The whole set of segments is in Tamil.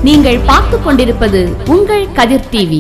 நீங்கள் பார்த்துக் கொண்டிருப்பது உங்கள் Kathir TV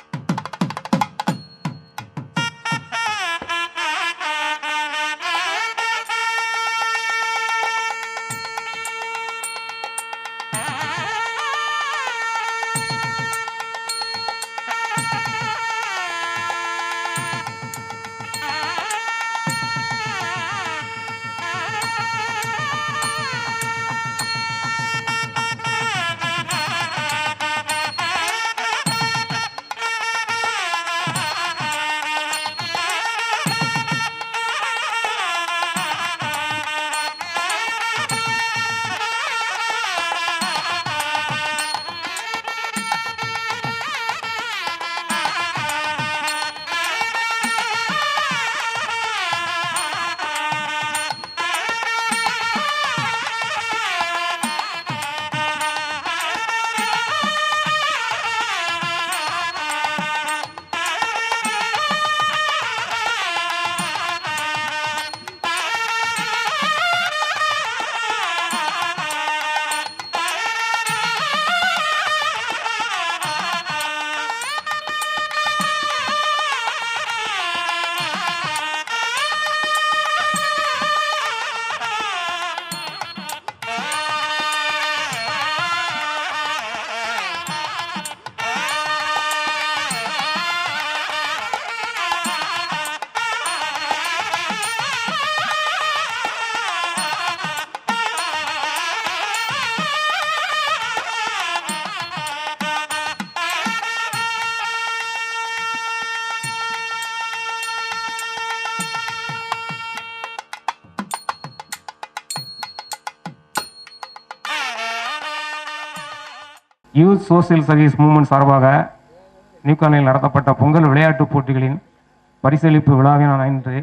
youth social service movement சார்பாக நியூகானில் நடத்தப்பட்ட பொங்கல் விளையாட்டுப் போட்டிகளின் பரிசளிப்பு விழாவை நான் இன்று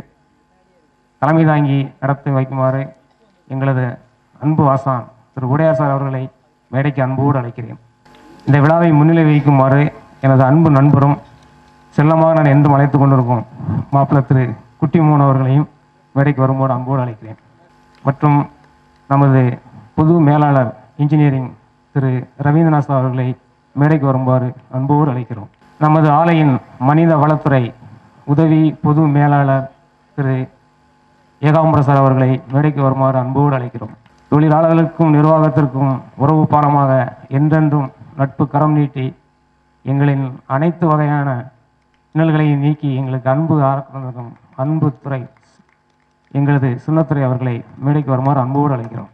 தலைமை தாங்கி நடத்தி வைக்குமாறு எங்களது அன்பு ஆசான் திரு உடையார் சார் அவர்களை மேடைக்கு அன்போடு அழைக்கிறேன் இந்த விழாவை முன்னிலை வைக்குமாறு எனது அன்பு நண்பரும் செல்லமாக நான் என்றும் அழைத்து கொண்டிருக்கும் மாப்பிள்ளை திரு குட்டிமோகன் அவர்களையும் மேடைக்கு வரும்போது அன்போடு அழைக்கிறேன் மற்றும் நமது பொது மேலாளர் இன்ஜினியரிங் திரு ரவீந்திரநாத் சார் அவர்களை மேடைக்கு வருமாறு அன்போடு அழைக்கிறோம் நமது ஆலையின் மனித வளத்துறை உதவி பொது மேலாளர் திரு ஏகாம்பர சார் அவர்களை மேடைக்கு வருமாறு அன்போடு அழைக்கிறோம் தொழிலாளர்களுக்கும் நிர்வாகத்திற்கும் உறவு பாலமாக என்றென்றும் நட்பு கரம் நீட்டி எங்களின் அனைத்து வகையான இன்னல்களையும் நீக்கி எங்களுக்கு அன்பு ஆரம்பிக்கும் அன்பு துறை எங்களது சின்னத்துறை அவர்களை மேடைக்கு வருமாறு அன்போடு அழைக்கிறோம்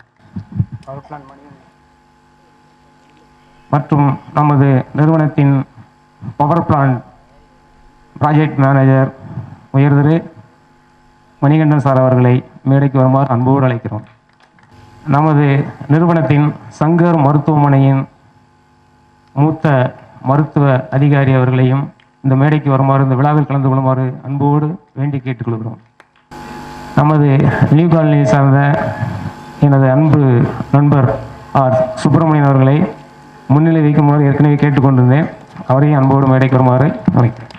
மற்றும் நமது நிறுவனத்தின் பவர் பிளான்ட் ப்ராஜெக்ட் மேனேஜர் உயர்திரு மணிகண்டன் சார் அவர்களை மேடைக்கு வருமாறு அன்போடு அழைக்கிறோம் நமது நிறுவனத்தின் சங்கர் மருத்துவமனையின் மூத்த மருத்துவ அதிகாரி அவர்களையும் இந்த மேடைக்கு வருமாறு இந்த விழாவில் கலந்து கொள்ளுமாறு அன்போடு வேண்டி கேட்டுக்கொள்கிறோம் நமது நியூ காலனியை சார்ந்த எனது அன்பு நண்பர் ஆர் சுப்பிரமணியன் அவர்களை முன்னிலை வைக்குமாறு ஏற்கனவே கேட்டுக்கொண்டிருந்தேன் அவரையும் அன்போடு மேடைக்கு வருமாறு அழைக்கிறேன்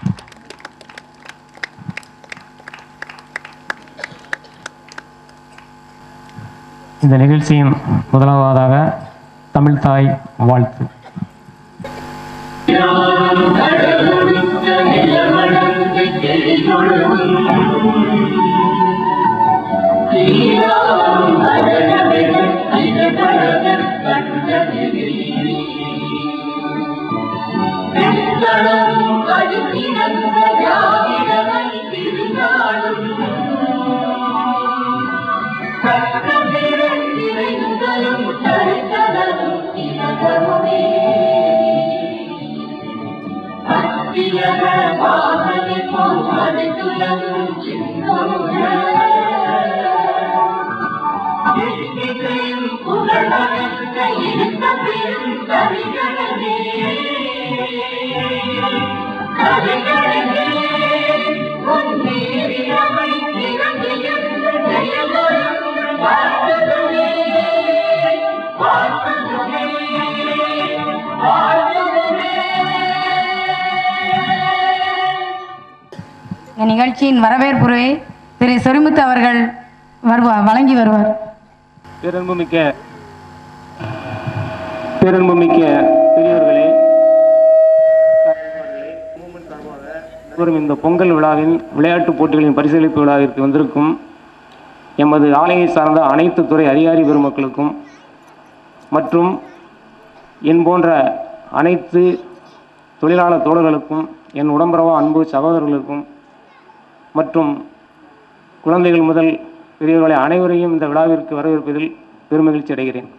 இந்த நிகழ்ச்சியின் முதலாவதாக தமிழ் தாய் வாழ்த்து இந்த நிகழ்ச்சியின் வரவேற்புரை திரு சொரிமுத்து அவர்கள் வருவார் வழங்கி வருவார் பேரன்புமிக்க பேரன்புமிக்க பெரிய வரும் இந்த பொங்கல் விழாவின் விளையாட்டுப் போட்டிகளின் பரிசளிப்பு விழாவிற்கு வந்திருக்கும் எமது ஆலையை சார்ந்த அனைத்து துறை அதிகாரி பெருமக்களுக்கும் மற்றும் என் போன்ற அனைத்து தொழிலாளர் தோழர்களுக்கும் என் உடம்புறவா அன்பு சகோதரர்களுக்கும் மற்றும் குழந்தைகள் முதல் பெரியவர்களை அனைவரையும் இந்த விழாவிற்கு வரவேற்பதில் பெருமகிழ்ச்சி அடைகிறேன்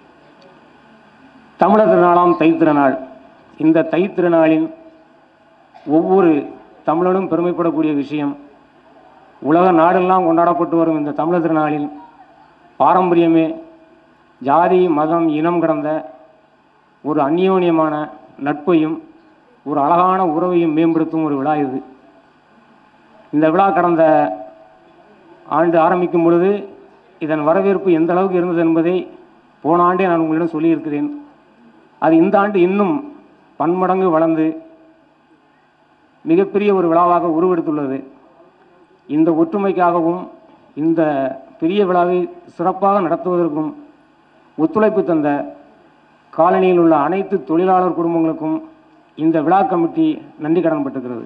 தமிழர் திருநாளாம் தைத்திருநாள் இந்த தைத்திருநாளின் ஒவ்வொரு தமிழனும் பெருமைப்படக்கூடிய விஷயம் உலக நாடெல்லாம் கொண்டாடப்பட்டு வரும் இந்த தமிழர் திருநாளின் பாரம்பரியமே ஜாதி மதம் இனம் கடந்த ஒரு அந்யோன்யமான நட்பையும் ஒரு அழகான உறவையும் மேம்படுத்தும் ஒரு விழா இது இந்த விழா கடந்த ஆண்டு ஆரம்பிக்கும் பொழுது இதன் வரவேற்பு எந்த அளவுக்கு இருந்தது என்பதை போன ஆண்டே நான் உங்களிடம் சொல்லியிருக்கிறேன் அது இந்த ஆண்டு இன்னும் பன்மடங்கு வளர்ந்து மிகப்பெரிய ஒரு விழாவாக உருவெடுத்துள்ளது இந்த ஒற்றுமைக்காகவும் இந்த பெரிய விழாவை சிறப்பாக நடத்துவதற்கும் ஒத்துழைப்பு தந்த காலனியில் உள்ள அனைத்து தொழிலாளர் குடும்பங்களுக்கும் இந்த விழா கமிட்டி நன்றி கடன்பட்டிருக்கிறது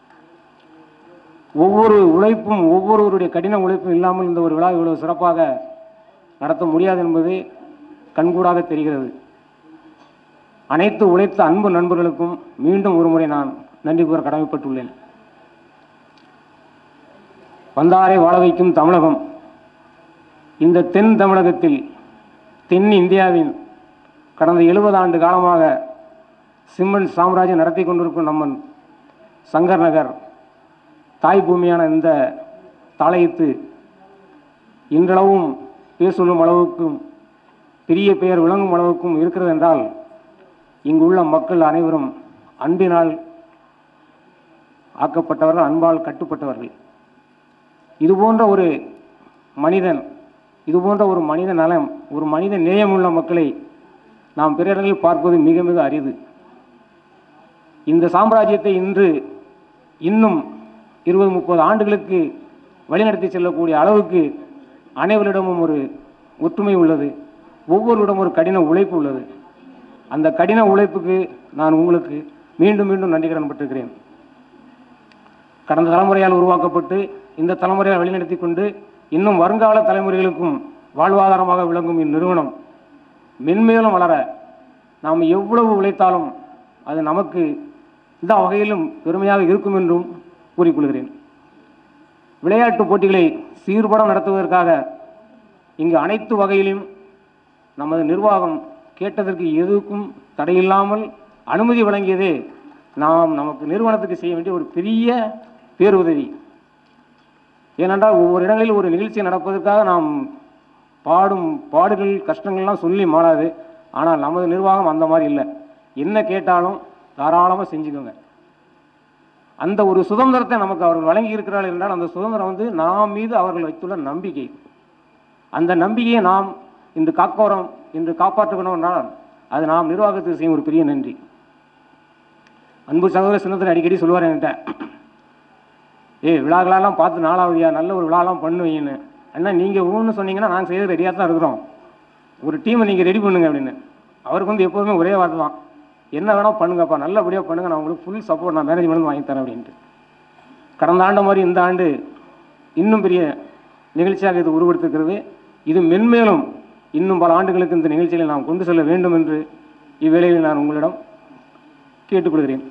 ஒவ்வொரு உழைப்பும் ஒவ்வொருவருடைய கடின உழைப்பும் இல்லாமல் இந்த ஒரு விழா இவ்வளவு சிறப்பாக நடத்த முடியாது என்பது கண்கூடாக தெரிகிறது அனைத்து உழைத்த அன்பு நண்பர்களுக்கும் மீண்டும் ஒரு முறை நான் நன்றி கூற கடமைப்பட்டுள்ளேன் வந்தாரை வாழ வைக்கும் தமிழகம் இந்த தென் தமிழகத்தில் தென் இந்தியாவின் கடந்த எழுபது ஆண்டு காலமாக சிம்மன் சாம்ராஜ்யம் நடத்தி கொண்டிருக்கும் நம்மன் சங்கர் நகர் தாய் பூமியான இந்த தாளையத்து இன்றளவும் பேர் சொல்லும் அளவுக்கும் பெரிய பெயர் விளங்கும் அளவுக்கும் இருக்கிறது என்றால் இங்குள்ள மக்கள் அனைவரும் அன்பினால் ஆக்கப்பட்டவர்கள் அன்பால் கட்டுப்பட்டவர்கள் இது போன்ற ஒரு மனிதன் இது போன்ற ஒரு மனித நலம் ஒரு மனித நேயமுள்ள மக்களை நாம் பிற இடங்களில் பார்ப்பது மிக மிக அரிது இந்த சாம்ராஜ்யத்தை இன்று இன்னும் இருபது முப்பது ஆண்டுகளுக்கு வழிநடத்தி செல்லக்கூடிய அளவுக்கு அனைவரிடமும் ஒரு ஒற்றுமை உள்ளது ஒவ்வொருவரிடம் ஒரு கடின உழைப்பு உள்ளது அந்த கடின உழைப்புக்கு நான் உங்களுக்கு மீண்டும் மீண்டும் நன்றி கடன்பட்டிருக்கிறேன் கடந்த தலைமுறையால் உருவாக்கப்பட்டு இந்த தலைமுறையால் வழிநடத்தி கொண்டு இன்னும் வருங்கால தலைமுறைகளுக்கும் வாழ்வாதாரமாக விளங்கும் இந்நிறுவனம் மென்மேலும் வளர நாம் எவ்வளவு உழைத்தாலும் அது நமக்கு இந்த வகையிலும் பெருமையாக இருக்கும் என்றும் கூறிக்கொள்கிறேன் விளையாட்டுப் போட்டிகளை சீர்பட நடத்துவதற்காக இங்கு அனைத்து வகையிலும் நமது நிர்வாகம் கேட்டதற்கு எதுக்கும் தடையில்லாமல் அனுமதி வழங்கியதே நாம் நமக்கு நிறுவனத்துக்கு செய்ய வேண்டிய ஒரு பெரிய பேருதவி ஏனென்றால் ஒவ்வொரு இடங்களில் ஒரு நிகழ்ச்சி நடப்பதற்காக நாம் பாடும் பாடுகள் கஷ்டங்கள்லாம் சொல்லி மாறாது ஆனால் நமது நிர்வாகம் அந்த மாதிரி இல்லை என்ன கேட்டாலும் தாராளமாக செஞ்சுக்கோங்க அந்த ஒரு சுதந்திரத்தை நமக்கு அவர்கள் வழங்கி இருக்கிறார்கள் என்றால் அந்த சுதந்திரம் வந்து நாம் மீது அவர்கள் வைத்துள்ள நம்பிக்கை அந்த நம்பிக்கையை நாம் இன்று காக்கோரம் இன்று காப்பாற்றணும் என்றால் அது நாம் நிர்வாகத்துக்கு செய்யும் ஒரு பெரிய நன்றி அன்பு சகோதர சின்னத்தில் அடிக்கடி சொல்லுவார் என்கிட்ட ஏய் விழாக்களெல்லாம் பார்த்து நாளாவதியா நல்ல ஒரு விழாலாம் பண்ணுவீங்கன்னு அண்ணா நீங்கள் ஊன்னு சொன்னீங்கன்னா நாங்கள் செய்ய ரெடியாக தான் இருக்கிறோம் ஒரு டீமை நீங்கள் ரெடி பண்ணுங்க அப்படின்னு அவருக்கு வந்து எப்போதுமே ஒரே வார்த்தை தான் என்ன வேணால் பண்ணுங்கப்பா நல்லபடியாக பண்ணுங்க நான் உங்களுக்கு ஃபுல் சப்போர்ட் நான் மேனேஜ்மெண்ட் வாங்கி தரேன் அப்படின்ட்டு கடந்த ஆண்டு மாதிரி இந்த ஆண்டு இன்னும் பெரிய நிகழ்ச்சியாக இது உருவெடுத்திருக்கிறது இது மென்மேலும் இன்னும் பல ஆண்டுகளுக்கு இந்த நிகழ்ச்சிகளை நாம் கொண்டு செல்ல வேண்டும் என்று இவ்வேளையில் நான் உங்களிடம் கேட்டுக்கொள்கிறேன்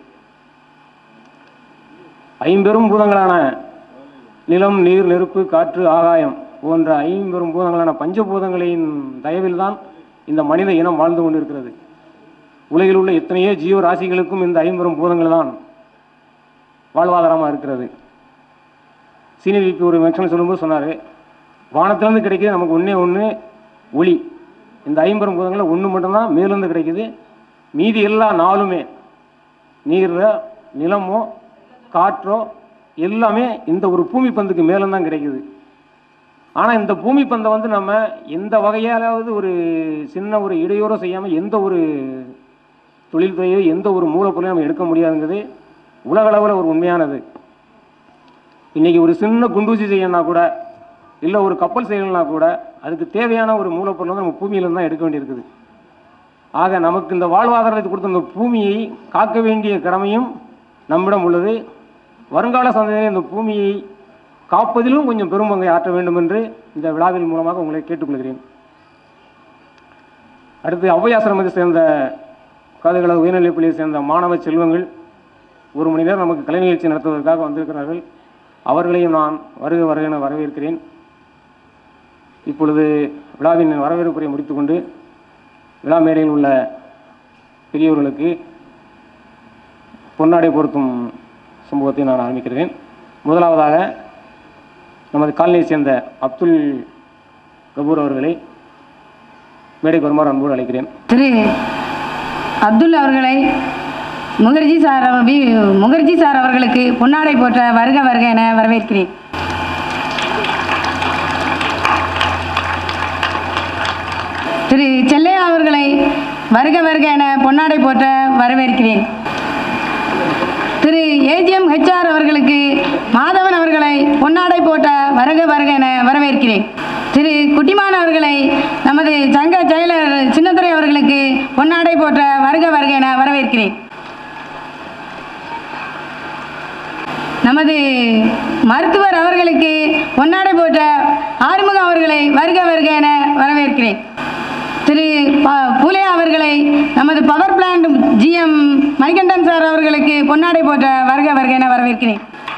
ஐம்பெரும் பூதங்களான நிலம் நீர் நெருப்பு காற்று ஆகாயம் போன்ற ஐம்பெரும் பூதங்களான பஞ்சபூதங்களின் தயவில்தான் இந்த மனித இனம் வாழ்ந்து கொண்டிருக்கிறது உலகில் உள்ள எத்தனையோ ஜீவ ராசிகளுக்கும் இந்த ஐம்பெரும் பூதங்கள் தான் வாழ்வாதாரமாக இருக்கிறது சீனிவிக்கு ஒரு மென்ஷன் சொல்லும்போது சொன்னார் வானத்திலிருந்து கிடைக்கிது நமக்கு ஒன்றே ஒன்று ஒளி இந்த ஐம்பெரும் பூதங்களில் ஒன்று மட்டும்தான் மேலிருந்து கிடைக்குது மீதி எல்லா நாளுமே நீரோ நிலமோ காற்றோ எல்லாமே இந்த ஒரு பூமி பந்துக்கு மேலே தான் கிடைக்குது ஆனால் இந்த பூமி பந்தை வந்து நம்ம எந்த வகையாலாவது ஒரு சின்ன ஒரு இடையூறோ செய்யாமல் எந்த ஒரு தொழில்துறையோ எந்த ஒரு மூலப்பொருளையும் நம்ம எடுக்க முடியாதுங்கிறது உலகளவில் ஒரு உண்மையானது இன்னைக்கு ஒரு சின்ன குண்டூசி செய்யணும்னா கூட இல்லை ஒரு கப்பல் செய்யணும்னா கூட அதுக்கு தேவையான ஒரு மூலப்பொருள் வந்து நம்ம பூமியிலேருந்து தான் எடுக்க வேண்டியிருக்குது ஆக நமக்கு இந்த வாழ்வாதாரத்தை கொடுத்த இந்த பூமியை காக்க வேண்டிய கடமையும் நம்மிடம் உள்ளது வருங்கால சந்ததியினர் இந்த பூமியை காப்பதிலும் கொஞ்சம் பெரும்பங்கை ஆற்ற வேண்டும் என்று இந்த விழாவின் மூலமாக உங்களை கேட்டுக்கொள்கிறேன் அடுத்து ஔவையாசிரமத்தை சேர்ந்த காதுகள உயர்நிலைப் பள்ளியை சேர்ந்த மாணவ செல்வங்கள் ஒரு மணி நேரம் நமக்கு கலை நிகழ்ச்சி நடத்துவதற்காக வந்திருக்கிறார்கள் அவர்களையும் நான் வருக வருக என வரவேற்கிறேன் இப்பொழுது விழாவின் வரவேற்புரை முடித்துக்கொண்டு விழா மேடையில் உள்ள பெரியவர்களுக்கு பொன்னாடை பொருத்தும் சம்பவத்தை நான் ஆரம்பிக்கிறேன் முதலாவதாக நமது காலனியை சேர்ந்த அப்துல் கபூர் அவர்களை மேடைக்கு வருமாறு அன்போடு அழைக்கிறேன் திரு அப்துல் அவர்களை முகர்ஜி சார் அவ- வி- முகர்ஜி சார் அவர்களுக்கு பொன்னாடை போற்ற வருக வருக என வரவேற்கிறேன் திரு செல்லையா அவர்களை வருக வருக என பொன்னாடை போற்ற வரவேற்கிறேன் திரு ஏஜிஎம் ஹெச்ஆர் அவர்களுக்கு மாதவன் அவர்களை பொன்னாடை போட்ட வருக வருக என வரவேற்கிறேன் திரு குட்டிமான் அவர்களை நமது சங்க செயலர் சின்னத்துறை அவர்களுக்கு பொன்னாடை போட்ட வருக வருக என வரவேற்கிறேன் நமது மருத்துவர் அவர்களுக்கு பொன்னாடை போட்ட ஆறுமுகம் அவர்களை வருக வருக என வரவேற்கிறேன் திரு ப- பூலே அவர்களை நமது power plant GM Manikandan sir அவர்களுக்கு பொன்னாடை போட்ட வருக வருக என வரவேற்கிறேன்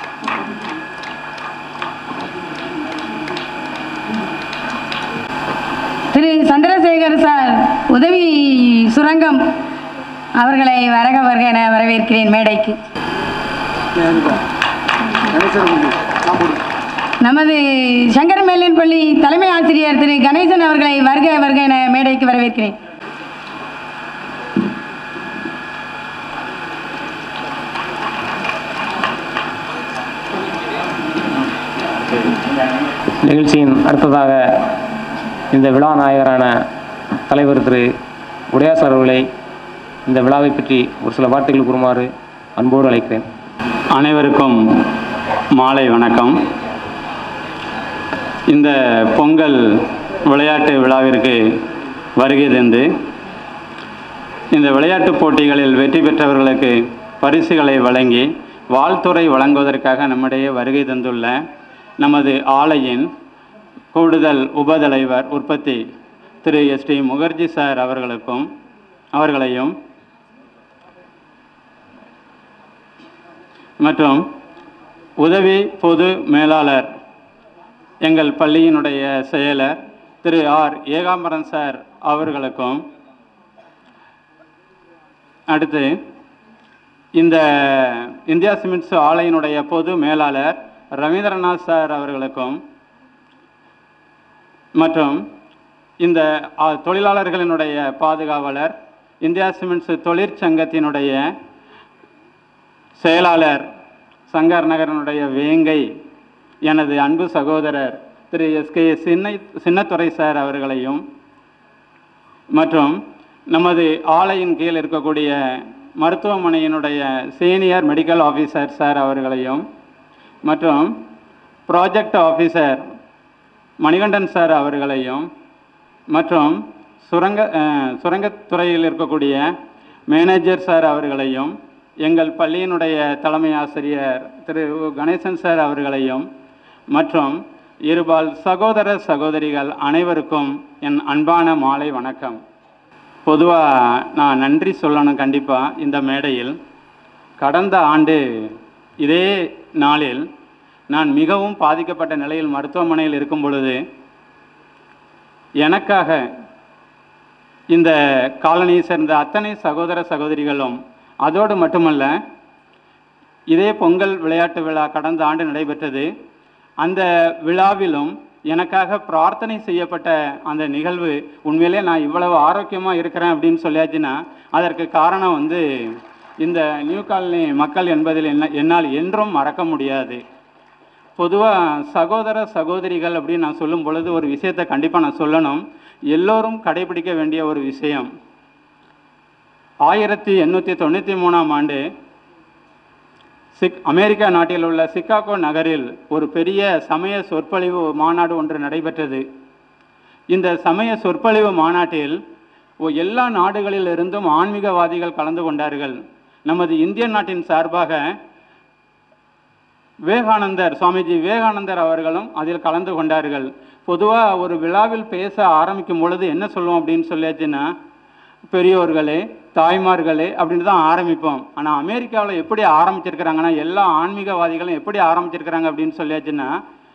திரு சந்திரசேகர் சார் உதவி சுரங்கம் அவர்களை வருக வருக என வரவேற்கிறேன் மேடைக்கு நமது சங்கர மேல்நிலைப் பள்ளி தலைமை ஆசிரியர் திரு கணேசன் அவர்களை வருக வருக என மேடைக்கு வரவேற்கிறேன் நிகழ்ச்சியின் அடுத்ததாக இந்த விழா நாயகரான தலைவர் திரு உடையாசார் அவர்களை இந்த விழாவை பற்றி ஒரு சில வார்த்தைகள் கூறுமாறு அன்போடு அழைக்கிறேன் அனைவருக்கும் மாலை வணக்கம் இந்த பொங்கல் விளையாட்டு விழாவிற்கு வருகை தந்து இந்த விளையாட்டுப் போட்டிகளில் வெற்றி பெற்றவர்களுக்கு பரிசுகளை வழங்கி வாழ்த்துறை வழங்குவதற்காக நம்மிடையே வருகை தந்துள்ள நமது ஆலையின் கூடுதல் உபதலைவர் உற்பத்தி Thiru S D Mukherjee sir அவர்களுக்கும் அவர்களையும் மற்றும் உதவி பொது மேலாளர் எங்கள் பள்ளியினுடைய செயலர் திரு ஆர் ஏகாம்பரம் சார் அவர்களுக்கும் அடுத்து இந்த இந்தியா சிமெண்ட்ஸ் ஆலையினுடைய பொது மேலாளர் ரவீந்திரநாத் சார் அவர்களுக்கும் மற்றும் இந்த ஆ, தொழிலாளர்களினுடைய பாதுகாவலர் இந்தியா சிமெண்ட்ஸ் தொழிற்சங்கத்தினுடைய செயலாளர் சங்கர் நகரனுடைய வேங்கை எனது அன்பு சகோதரர் திரு எஸ்கே சின்ன சின்னத்துறை சார் அவர்களையும் மற்றும் நமது ஆலையின் கீழ் இருக்கக்கூடிய மருத்துவமனையினுடைய சீனியர் மெடிக்கல் ஆஃபீஸர் சார் அவர்களையும் மற்றும் ப்ராஜெக்ட் ஆஃபீஸர் மணிகண்டன் சார் அவர்களையும் மற்றும் சுரங்க அஹ், சுரங்கத்துறையில் இருக்கக்கூடிய மேனேஜர் சார் அவர்களையும் எங்கள் பள்ளியினுடைய தலைமை ஆசிரியர் திரு உ. கணேசன் சார் அவர்களையும் மற்றும் இருபால் சகோதர சகோதரிகள் அனைவருக்கும் என் அன்பான மாலை வணக்கம் பொதுவாக நான் நன்றி சொல்லணும் கண்டிப்பாக இந்த மேடையில் கடந்த ஆண்டு இதே நாளில் நான் மிகவும் பாதிக்கப்பட்ட நிலையில் மருத்துவமனையில் இருக்கும் பொழுது எனக்காக இந்த காலனியை சேர்ந்த அத்தனை சகோதர சகோதரிகளும் அதோடு மட்டுமல்ல இதே பொங்கல் விளையாட்டு விழா கடந்த ஆண்டு நடைபெற்றது அந்த விழாவிலும் எனக்காக பிரார்த்தனை செய்யப்பட்ட அந்த நிகழ்வு உண்மையிலே நான் இவ்வளவு ஆரோக்கியமாக இருக்கிறேன் அப்படின்னு சொல்லியாச்சுன்னா அதற்கு காரணம் வந்து இந்த நியூ காலனி மக்கள் என்பதில் என்ன என்னால் என்றும் மறக்க முடியாது பொதுவாக சகோதர சகோதரிகள் அப்படின்னு நான் சொல்லும் பொழுது ஒரு விஷயத்தை கண்டிப்பாக நான் சொல்லணும் எல்லோரும் கடைபிடிக்க வேண்டிய ஒரு விஷயம் ஆயிரத்தி எண்ணூற்றி தொண்ணூற்றி மூணாம் ஆண்டு சிக் அமெரிக்கா நாட்டில் உள்ள சிக்காகோ நகரில் ஒரு பெரிய சமய சொற்பொழிவு மாநாடு ஒன்று நடைபெற்றது இந்த சமய சொற்பொழிவு மாநாட்டில் ஒ- எல்லா நாடுகளிலிருந்தும் ஆன்மீகவாதிகள் கலந்து கொண்டார்கள் நமது இந்திய நாட்டின் சார்பாக விவேகானந்தர் சுவாமிஜி விவேகானந்தர் அவர்களும் அதில் கலந்து கொண்டார்கள் பொதுவாக ஒரு விழாவில் பேச ஆரம்பிக்கும் பொழுது என்ன சொல்லுவோம் அப்படின்னு சொல்லியாச்சுன்னா பெரியோர்களே தாய்மார்களே அப்படின்னு தான் ஆரம்பிப்போம் ஆனால் அமெரிக்காவில் எப்படி ஆரம்பிச்சிருக்கிறாங்கன்னா எல்லா ஆன்மீகவாதிகளும் எப்படி ஆரம்பிச்சிருக்கிறாங்க அப்படின்னு சொல்லியாச்சுன்னா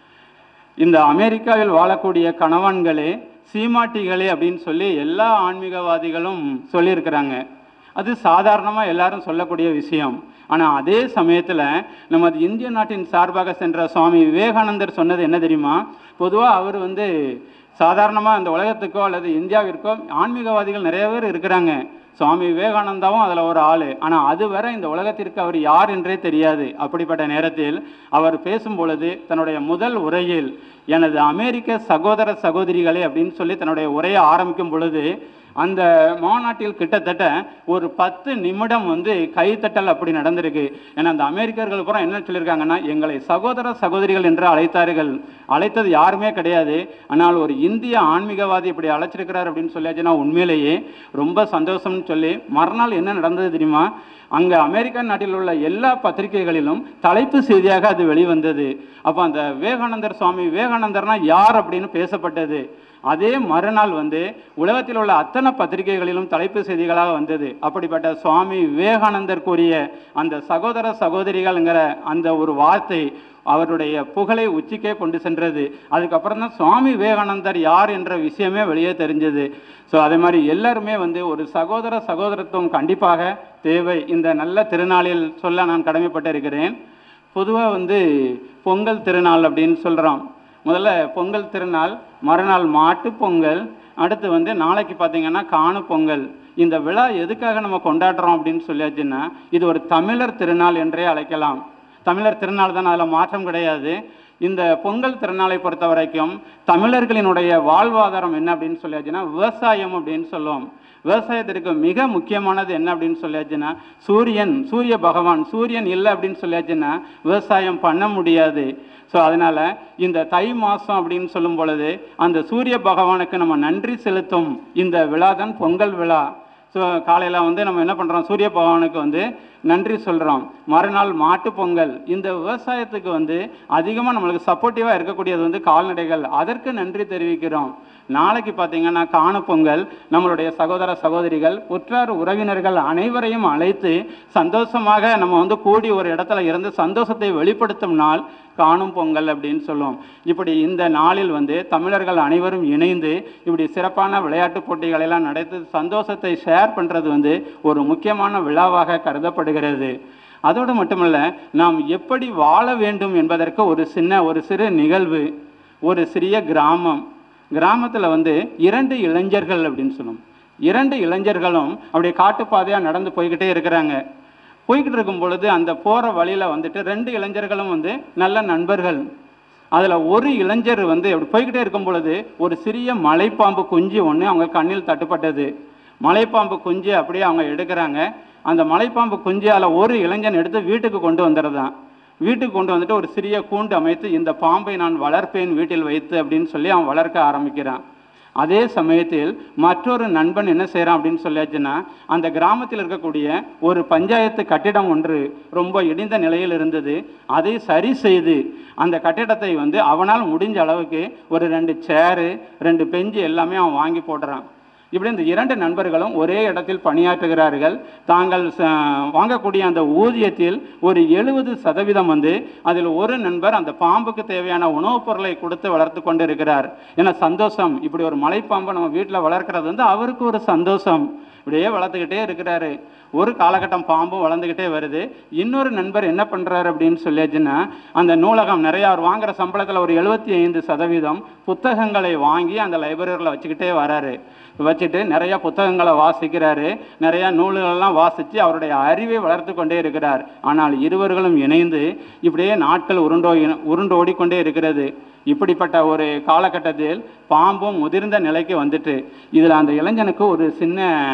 இந்த அமெரிக்காவில் வாழக்கூடிய கணவன்களே சீமாட்டிகளே அப்படின்னு சொல்லி எல்லா ஆன்மீகவாதிகளும் சொல்லியிருக்கிறாங்க அது சாதாரணமாக எல்லாரும் சொல்லக்கூடிய விஷயம் ஆனால் அதே சமயத்தில் நமது இந்திய நாட்டின் சார்பாக சென்ற சுவாமி விவேகானந்தர் சொன்னது என்ன தெரியுமா பொதுவாக அவர் வந்து சாதாரணமாக அந்த உலகத்துக்கோ அல்லது இந்தியாவிற்கோ ஆன்மீகவாதிகள் நிறைய பேர் இருக்கிறாங்க சுவாமி விவேகானந்தாவும் அதில் ஒரு ஆள் ஆனால் அதுவரை இந்த உலகத்திற்கு அவர் யார் என்றே தெரியாது அப்படிப்பட்ட நேரத்தில் அவர் பேசும் பொழுது தன்னுடைய முதல் உரையில் எனது அமெரிக்க சகோதர சகோதரிகளே அப்படின்னு சொல்லி தன்னுடைய உரையை ஆரம்பிக்கும் பொழுது அந்த மாநாட்டில் கிட்டத்தட்ட ஒரு பத்து நிமிடம் வந்து கைத்தட்டல் அப்படி நடந்திருக்கு ஏன்னா அந்த அமெரிக்கர்கள் பூரா என்ன சொல்லியிருக்காங்கன்னா எங்களை சகோதர சகோதரிகள் என்று அழைத்தார்கள் அழைத்தது யாருமே கிடையாது ஆனால் ஒரு இந்திய ஆன்மீகவாதி இப்படி அழைச்சிருக்கிறார் அப்படின்னு சொல்லியாச்சுன்னா உண்மையிலேயே ரொம்ப சந்தோஷம்னு சொல்லி மறுநாள் என்ன நடந்தது தெரியுமா அங்கே அமெரிக்கா நாட்டில் உள்ள எல்லா பத்திரிகைகளிலும் தலைப்பு செய்தியாக அது வெளிவந்தது அப்போ அந்த விவேகானந்தர் சுவாமி விவேகானந்தர்னா யார் அப்படின்னு பேசப்பட்டது அதே மறுநாள் வந்து உலகத்தில் உள்ள அத்தனை பத்திரிகைகளிலும் தலைப்பு செய்திகளாக வந்தது அப்படிப்பட்ட சுவாமி விவேகானந்தர் கூறிய அந்த சகோதர சகோதரிகள்ங்கிற அந்த ஒரு வார்த்தை அவருடைய புகழை உச்சிக்கே கொண்டு சென்றது அதுக்கப்புறம் தான் சுவாமி விவேகானந்தர் யார் என்ற விஷயமே வெளியே தெரிஞ்சது ஸோ அதே மாதிரி எல்லாருமே வந்து ஒரு சகோதர சகோதரத்துவம் கண்டிப்பாக தேவை இந்த நல்ல திருநாளில் சொல்ல நான் கடமைப்பட்டிருக்கிறேன் பொதுவாக வந்து பொங்கல் திருநாள் அப்படின்னு சொல்கிறோம் முதல்ல பொங்கல் திருநாள் மறுநாள் மாட்டு பொங்கல் அடுத்து வந்து நாளைக்கு பார்த்தீங்கன்னா காணு பொங்கல் இந்த விழா எதுக்காக நம்ம கொண்டாடுறோம் அப்படின்னு சொல்லியாச்சுன்னா இது ஒரு தமிழர் திருநாள் என்றே அழைக்கலாம் தமிழர் திருநாள் தான் அதில் மாற்றம் கிடையாது இந்த பொங்கல் திருநாளை பொறுத்த வரைக்கும் தமிழர்களினுடைய வாழ்வாதாரம் என்ன அப்படின்னு சொல்லியாச்சுன்னா விவசாயம் அப்படின்னு சொல்லுவோம் விவசாயத்திற்கு மிக முக்கியமானது என்ன அப்படின்னு சொல்லியாச்சுன்னா சூரியன் சூரிய பகவான் சூரியன் இல்லை அப்படின்னு சொல்லியாச்சுன்னா விவசாயம் பண்ண முடியாது ஸோ அதனால் இந்த தை மாதம் அப்படின்னு சொல்லும் பொழுது அந்த சூரிய பகவானுக்கு நம்ம நன்றி செலுத்தும் இந்த விழா தான் பொங்கல் விழா ஸோ காலையில் வந்து நம்ம என்ன பண்ணுறோம் சூரிய பகவானுக்கு வந்து நன்றி சொல்கிறோம் மறுநாள் மாட்டு பொங்கல் இந்த விவசாயத்துக்கு வந்து அதிகமாக நம்மளுக்கு சப்போர்ட்டிவாக இருக்கக்கூடியது வந்து கால்நடைகள் அதற்கு நன்றி தெரிவிக்கிறோம் நாளைக்கு பார்த்தீங்கன்னா காண பொங்கல் நம்மளுடைய சகோதர சகோதரிகள் உற்றார் உறவினர்கள் அனைவரையும் அழைத்து சந்தோஷமாக நம்ம வந்து கூடி ஒரு இடத்துல இருந்து சந்தோஷத்தை வெளிப்படுத்தும் நாள் காணும் பொங்கல் அப்படின்னு சொல்லுவோம் இப்படி இந்த நாளில் வந்து தமிழர்கள் அனைவரும் இணைந்து இப்படி சிறப்பான விளையாட்டு போட்டிகளை எல்லாம் நடத்தி சந்தோஷத்தை ஷேர் பண்ணுறது வந்து ஒரு முக்கியமான விழாவாக கருதப்படுகிறது அதோடு மட்டுமல்ல நாம் எப்படி வாழ வேண்டும் என்பதற்கு ஒரு சின்ன ஒரு சிறு நிகழ்வு ஒரு சிறிய கிராமம் கிராமத்தில் வந்து இரண்டு இளைஞர்கள் அப்படின்னு சொல்லுவோம் இரண்டு இளைஞர்களும் அப்படியே காட்டுப்பாதையாக நடந்து போய்கிட்டே இருக்கிறாங்க போய்கிட்டு இருக்கும் பொழுது அந்த போகிற வழியில் வந்துட்டு ரெண்டு இளைஞர்களும் வந்து நல்ல நண்பர்கள் அதில் ஒரு இளைஞர் வந்து அப்படி போய்கிட்டே இருக்கும் பொழுது ஒரு சிறிய மலைப்பாம்பு குஞ்சு ஒன்று அவங்க கண்ணில் தட்டுப்பட்டது மலைப்பாம்பு குஞ்சு அப்படியே அவங்க எடுக்கிறாங்க அந்த மலைப்பாம்பு குஞ்சு அதில் ஒரு இளைஞன் எடுத்து வீட்டுக்கு கொண்டு வந்துடுறான் வீட்டுக்கு கொண்டு வந்துட்டு ஒரு சிறிய கூண்டு அமைத்து இந்த பாம்பை நான் வளர்ப்பேன் வீட்டில் வைத்து அப்படின்னு சொல்லி அவன் வளர்க்க ஆரம்பிக்கிறான் அதே சமயத்தில் மற்றொரு நண்பன் என்ன செய்கிறான் அப்படின்னு சொல்லியாச்சுன்னா அந்த கிராமத்தில் இருக்கக்கூடிய ஒரு பஞ்சாயத்து கட்டிடம் ஒன்று ரொம்ப இடிந்த நிலையில் இருந்தது அதை சரி செய்து அந்த கட்டிடத்தை வந்து அவனால் முடிஞ்ச அளவுக்கு ஒரு ரெண்டு சேரு ரெண்டு பெஞ்சு எல்லாமே அவன் வாங்கி போடுறான் இப்படி இந்த இரண்டு நண்பர்களும் ஒரே இடத்தில் பணியாற்றுகிறார்கள் தாங்கள் ச- வாங்கக்கூடிய அந்த ஊதியத்தில் ஒரு எழுபது சதவீதம் வந்து அதில் ஒரு நண்பர் அந்த பாம்புக்கு தேவையான உணவுப் பொருளை கொடுத்து வளர்த்து கொண்டு இருக்கிறார் ஏன்னா சந்தோஷம் இப்படி ஒரு மலைப்பாம்பை நம்ம வீட்டில் வளர்க்கறது வந்து அவருக்கு ஒரு சந்தோஷம் இப்படியே வளர்த்துக்கிட்டே இருக்கிறாரு ஒரு காலகட்டம் பாம்பும் வளர்ந்துக்கிட்டே வருது இன்னொரு நண்பர் என்ன பண்ணுறாரு அப்படின்னு சொல்லியாச்சுன்னா அந்த நூலகம் நிறையா அவர் வாங்குற சம்பளத்தில் ஒரு எழுபத்தி ஐந்து சதவீதம் புத்தகங்களை வாங்கி அந்த லைப்ரரியில் வச்சுக்கிட்டே வராரு வச்சுட்டு நிறைய புத்தகங்களை வாசிக்கிறாரு நிறைய நூல்களெல்லாம் வாசித்து அவருடைய அறிவை வளர்த்து கொண்டே இருக்கிறார் ஆனால் இருவர்களும் இணைந்து இப்படியே நாட்கள் உருண்டோ உருண்டு ஓடிக்கொண்டே இருக்கிறது இப்படிப்பட்ட ஒரு காலகட்டத்தில் பாம்பும் முதிர்ந்த நிலைக்கு வந்துட்டு இதில் அந்த இளைஞனுக்கு ஒரு சின்ன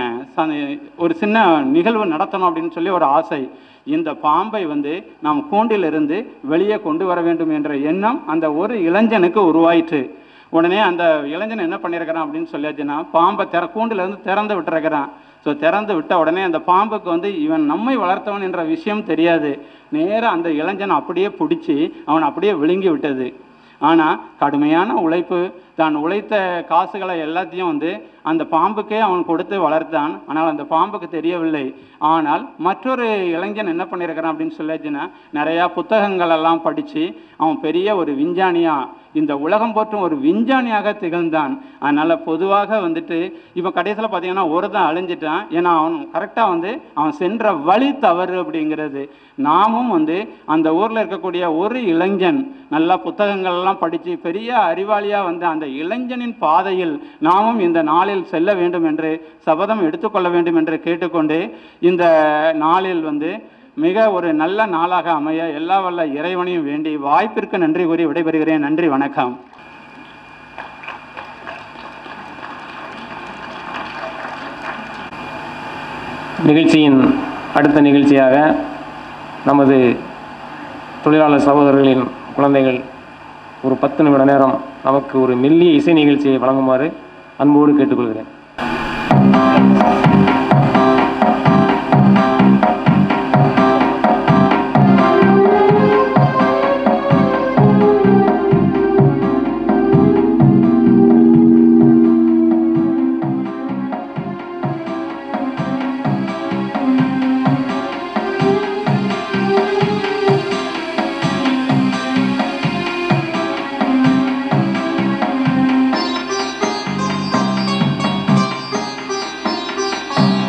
ச- ஒரு சின்ன நிகழ்வு நடத்தணும் அப்படின்னு சொல்லி ஒரு ஆசை இந்த பாம்பை வந்து நாம் கூண்டிலிருந்து வெளியே கொண்டு வர வேண்டும் என்ற எண்ணம் அந்த ஒரு இளைஞனுக்கு உருவாயிற்று உடனே அந்த இளைஞன் என்ன பண்ணியிருக்கிறான் அப்படின்னு சொல்லியாச்சுன்னா பாம்பை திற கூண்டுலேருந்து திறந்து விட்டுருக்கிறான் ஸோ திறந்து விட்ட உடனே அந்த பாம்புக்கு வந்து இவன் நம்மை வளர்த்தவன் என்ற விஷயம் தெரியாது நேராக அந்த இளைஞன் அப்படியே பிடிச்சி அவன் அப்படியே விழுங்கி விட்டது ஆனால் கடுமையான உழைப்பு தான் உழைத்த காசுகளை எல்லாத்தையும் வந்து அந்த பாம்புக்கே அவன் கொடுத்து வளர்த்தான் ஆனால் அந்த பாம்புக்கு தெரியவில்லை ஆனால் மற்றொரு இளைஞன் என்ன பண்ணியிருக்கிறான் அப்படின்னு சொல்லிச்சுன்னா நிறையா புத்தகங்கள் எல்லாம் படித்து அவன் பெரிய ஒரு விஞ்ஞானியா இந்த உலகம் போற்றும் ஒரு விஞ்ஞானியாக திகழ்ந்தான் அதனால் பொதுவாக வந்துட்டு இவன் கடைசியில் பார்த்தீங்கன்னா ஒருத்தன் அழிஞ்சிட்டான் ஏன்னா அவன் கரெக்டாக வந்து அவன் சென்ற வழி தவறு அப்படிங்கிறது நாமும் வந்து அந்த ஊரில் இருக்கக்கூடிய ஒரு இளைஞன் நல்லா புத்தகங்கள் எல்லாம் படித்து பெரிய அறிவாளியாக வந்து அந்த இளைஞனின் பாதையில் நாமும் இந்த நாளில் செல்ல வேண்டும் என்று சபதம் எடுத்துக்கொள்ள வேண்டும் என்று கேட்டுக்கொண்டு இந்த நாளில் வந்து மிக ஒரு நல்ல நாளாக அமைய எல்லா வல்ல இறைவனையும் வேண்டி வாய்ப்பிற்கு நன்றி கூறி விடைபெறுகிறேன் நன்றி வணக்கம் நிகழ்ச்சியின் அடுத்த நிகழ்ச்சியாக நமது தொழிலாளர் சகோதரர்களின் குழந்தைகள் ஒரு பத்து நிமிட நேரம் நமக்கு ஒரு மெல்லிய இசை நிகழ்ச்சியை வழங்குமாறு அன்போடு கேட்டுக்கொள்கிறேன் Thank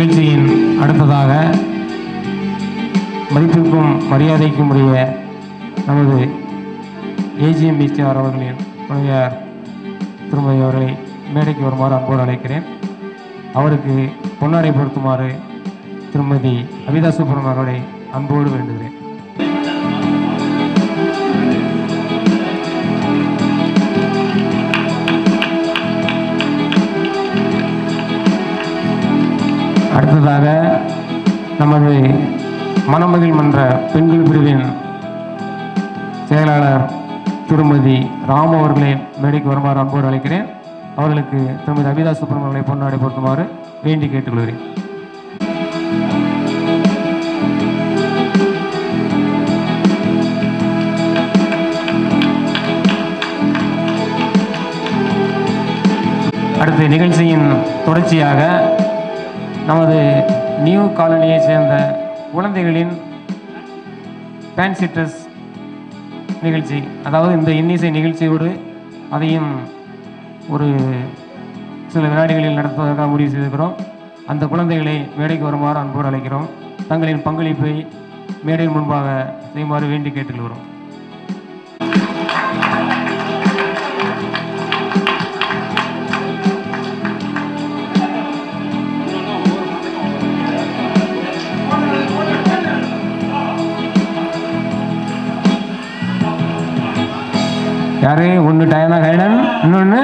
நிகழ்ச்சியின் அடுத்ததாக மதிப்பிற்கும் மரியாதைக்கும் உரிய நமது ஏஜிஎம் பிசிஆர் அவர்களின் துணைவியார் திருமதி அவர்களை மேடைக்கு வருமாறு அன்போடு அழைக்கிறேன் அவருக்கு பொன்னாடை பொருத்துமாறு திருமதி அபிதா சுப்ரமணியன் அவர்களை அன்போடு வேண்டுகிறேன் அடுத்ததாக நமது மணமகிழ் மன்ற பெண்கள் பிரிவின் செயலாளர் திருமதி ராம் அவர்களை மேடைக்கு வருமாறு அன்போடு அழைக்கிறேன் அவர்களுக்கு திருமதி அபிதா சுப்பிரமணியன் அவர்களை பொன்னாடை பொருத்துமாறு வேண்டி கேட்டுக்கொள்கிறேன் அடுத்த நிகழ்ச்சியின் தொடர்ச்சியாக நமது நியூ காலனியைச் சேர்ந்த குழந்தைகளின் ஃபேன்சி ட்ரெஸ் நிகழ்ச்சி அதாவது இந்த இன்னிசை நிகழ்ச்சியோடு அதையும் ஒரு சில வினாடிகளில் நடத்துவதற்காக முடிவு செய்திருக்கிறோம் அந்த குழந்தைகளை மேடைக்கு வருமாறு அன்போடு அழைக்கிறோம் தங்களின் பங்களிப்பை மேடையின் முன்பாக செய்யுமாறு வேண்டி கேட்டுக்கொள்கிறோம் யாரு ஒன்று டயனா கைடன் இன்னொன்று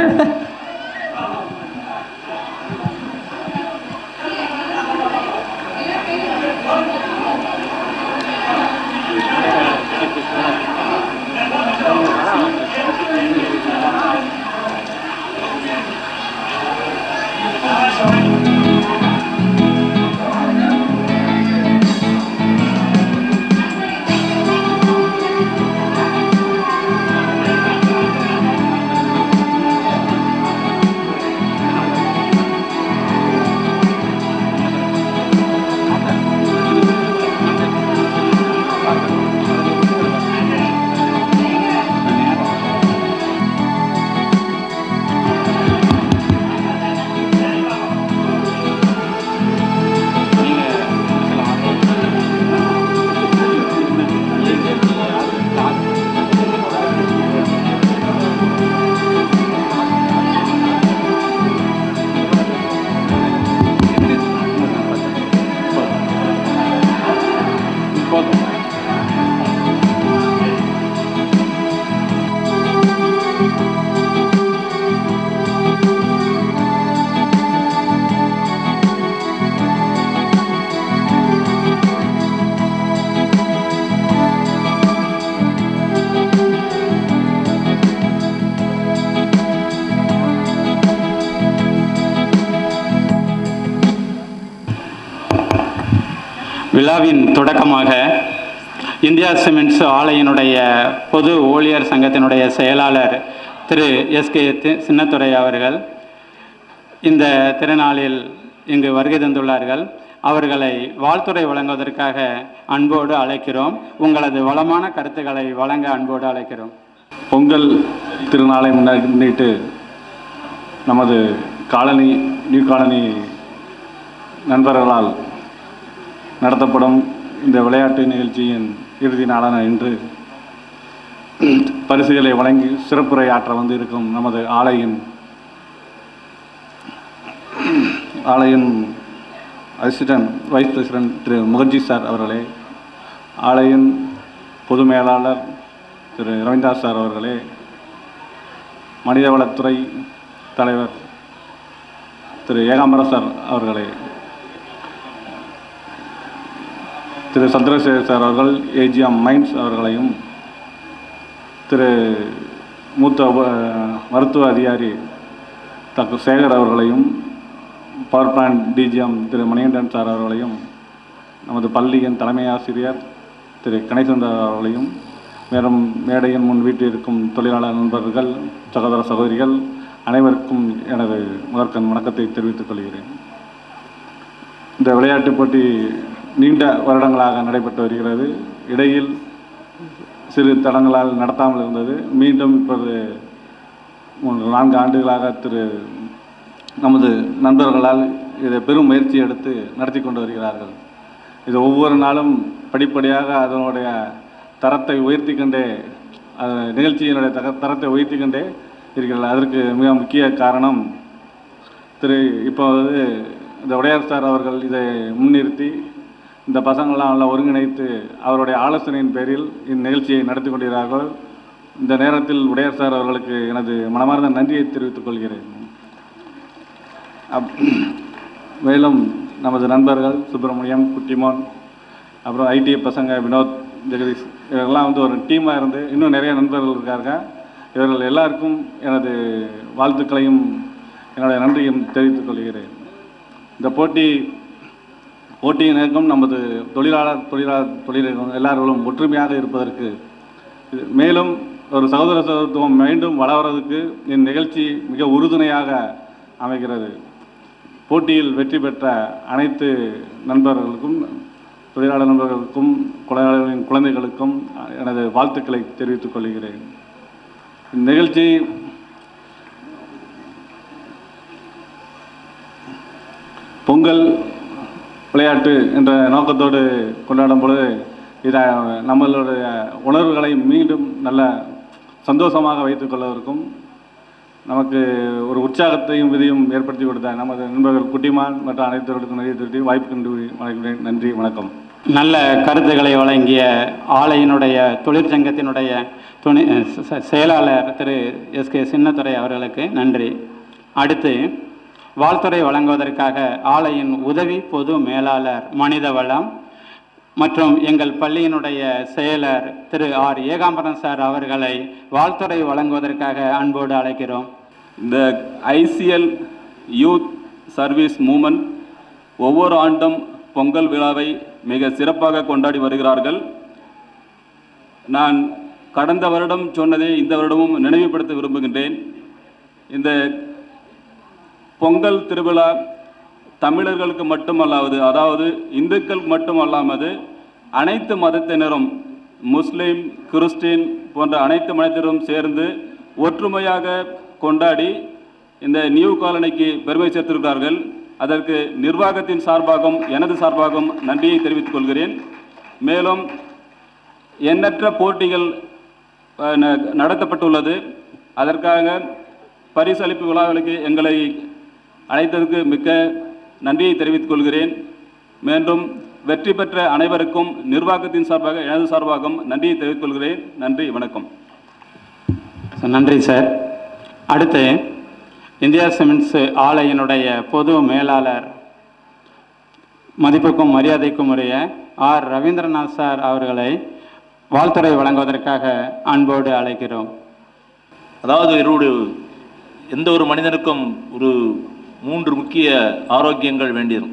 விழாவின் தொடக்கமாக இந்தியா சிமெண்ட்ஸ் ஆலையினுடைய பொது ஊழியர் சங்கத்தினுடைய செயலாளர் திரு எஸ்கே சின்னத்துரை அவர்கள் இந்த திருநாளில் இங்கு வருகை தந்துள்ளார்கள் அவர்களை வாழ்த்துரை வழங்குவதற்காக அன்போடு அழைக்கிறோம் உங்களது வளமான கருத்துக்களை வழங்க அன்போடு அழைக்கிறோம் பொங்கல் திருநாளை முன்னாடி முன்னிட்டு நமது காலனி நியூ காலனி நண்பர்களால் நடத்தப்படும் இந்த விளையாட்டு நிகழ்ச்சியின் இறுதி நாளான இன்று பரிசுகளை வழங்கி சிறப்புரை ஆற்ற வந்து இருக்கும் நமது ஆலையின் ஆலையின் assistant vice president Thiru Mukherjee sir அவர்களே ஆலையின் பொது மேலாளர் திரு ரவீந்திராஸ் சார் அவர்களே மனிதவளத்துறை தலைவர் திரு ஏகாம்பர சார் அவர்களே திரு சந்திரசேகர் சார் அவர்கள் ஏஜிஎம் மைன்ஸ் அவர்களையும் திரு மூத்த உப- மருத்துவ அதிகாரி டாக்டர் சேகர் அவர்களையும் power plant DGM Thiru Manikandan sir அவர்களையும் நமது பள்ளியின் தலைமை ஆசிரியர் திரு கணேசந்தர் அவர்களையும் மேலும் மேடையின் முன் வீட்டில் தொழிலாளர் நண்பர்கள் சகோதர சகோதரிகள் அனைவருக்கும் எனது முதற்கண் வணக்கத்தை தெரிவித்துக் கொள்கிறேன் இந்த விளையாட்டுப் போட்டி நீண்ட வருடங்களாக நடைபெற்று வருகிறது இடையில் சிறு தடங்களால் நடத்தாமல் இருந்தது மீண்டும் இப்போது மூன்று நான்கு ஆண்டுகளாக திரு நமது நண்பர்களால் இதை பெரும் முயற்சி எடுத்து நடத்தி கொண்டு வருகிறார்கள் இது ஒவ்வொரு நாளும் படிப்படியாக அதனுடைய தரத்தை உயர்த்தி கொண்டே அது நிகழ்ச்சியினுடைய தக தரத்தை உயர்த்தி கொண்டே இருக்கிறார்கள் அதற்கு மிக முக்கிய காரணம் திரு இப்போ வந்து இந்த உடையார் சார் அவர்கள் இதை முன்னிறுத்தி இந்த பசங்களெல்லாம் எல்லாம் ஒருங்கிணைத்து அவருடைய ஆலோசனையின் பேரில் இந்நிகழ்ச்சியை நடத்தி கொண்டிருக்கிறார்கள் இந்த நேரத்தில் உடையார் சார் அவர்களுக்கு எனது மனமார்ந்த நன்றியை தெரிவித்துக் கொள்கிறேன் அப் மேலும் நமது நண்பர்கள் சுப்பிரமணியம் குட்டிமோன் அப்புறம் ஐடி பசங்க வினோத் ஜெகதீஷ் இவர்கள்லாம் வந்து ஒரு டீமாக இருந்து இன்னும் நிறைய நண்பர்கள் இருக்காங்க இவர்கள் எல்லாருக்கும் எனது வாழ்த்துக்களையும் என்னுடைய நன்றியும் தெரிவித்துக் கொள்கிறேன் இந்த போட்டி போட்டியின் நோக்கம் நமது தொழிலாளர் தொழிலாளர் தொழிலாளர்கள் எல்லார்களும் ஒற்றுமையாக இருப்பதற்கு இது மேலும் ஒரு சகோதர சகோதரத்துவம் மீண்டும் வளர்வதற்கு இந்நிகழ்ச்சி மிக உறுதுணையாக அமைகிறது போட்டியில் வெற்றி பெற்ற அனைத்து நண்பர்களுக்கும் தொழிலாளர் நண்பர்களுக்கும் குழந்தைகளின் குழந்தைகளுக்கும் எனது வாழ்த்துக்களை தெரிவித்துக் கொள்கிறேன் இந்நிகழ்ச்சி பொங்கல் விளையாட்டு என்ற நோக்கத்தோடு கொண்டாடும் பொழுது இதை நம்மளுடைய உணர்வுகளை மீண்டும் நல்ல சந்தோஷமாக வைத்துக் கொள்வதற்கும் நமக்கு ஒரு உற்சாகத்தையும் விதியும் ஏற்படுத்தி கொடுத்த நமது நண்பர்கள் குட்டிமான் மற்றும் அனைத்தவர்களுக்கும் நிறைய திருட்டி வாய்ப்பு கண்டு வணங்குகிறேன் நன்றி வணக்கம் நல்ல கருத்துக்களை வழங்கிய ஆலையினுடைய தொழிற்சங்கத்தினுடைய துணை ச- ச- செயலாளர் திரு எஸ் கே சின்னத்துரை அவர்களுக்கு நன்றி அடுத்து வாழ்த்துறை வழங்குவதற்காக ஆலையின் உதவி பொது மேலாளர் மனிதவளம் மற்றும் எங்கள் பள்ளியினுடைய செயலர் திரு ஆர் ஏகாம்பரம் சார் அவர்களை வாழ்த்துறை வழங்குவதற்காக அன்போடு அழைக்கிறோம் இந்த ஐசிஎல் யூத் சர்வீஸ் மூமெண்ட் ஒவ்வொரு ஆண்டும் பொங்கல் விழாவை மிக சிறப்பாக கொண்டாடி வருகிறார்கள் நான் கடந்த வருடம் சொன்னதை இந்த வருடமும் நினைவுபடுத்த விரும்புகின்றேன் இந்த பொங்கல் திருவிழா தமிழர்களுக்கு மட்டுமல்லாது அதாவது இந்துக்கள் மட்டுமல்லாமது அனைத்து மதத்தினரும் முஸ்லீம் கிறிஸ்டின் போன்ற அனைத்து மதத்தினரும் சேர்ந்து ஒற்றுமையாக கொண்டாடி இந்த நியூ காலனிக்கு பெருமை சேர்த்திருக்கிறார்கள் அதற்கு நிர்வாகத்தின் சார்பாகவும் எனது சார்பாகவும் நன்றியை தெரிவித்துக் கொள்கிறேன் மேலும் எண்ணற்ற போட்டிகள் அஹ், ந- நடத்தப்பட்டுள்ளது அதற்காக பரிசளிப்பு விழாக்களுக்கு எங்களை அழைத்ததற்கு மிக்க நன்றியை தெரிவித்துக் கொள்கிறேன் மீண்டும் வெற்றி பெற்ற அனைவருக்கும் நிர்வாகத்தின் சார்பாக எனது சார்பாகவும் நன்றியை தெரிவித்துக் கொள்கிறேன் நன்றி வணக்கம் So, நன்றி சார் அடுத்து இந்தியா சிமெண்ட்ஸ் ஆலையினுடைய பொது மேலாளர் மதிப்புக்கும் மரியாதைக்கும் உரிய ஆர் ரவீந்திரநாத் சார் அவர்களை வாழ்த்துறை வழங்குவதற்காக அன்போடு அழைக்கிறோம் அதாவது என்னுடைய எந்த ஒரு மனிதனுக்கும் ஒரு மூன்று முக்கிய ஆரோக்கியங்கள் வேண்டியிருக்கும்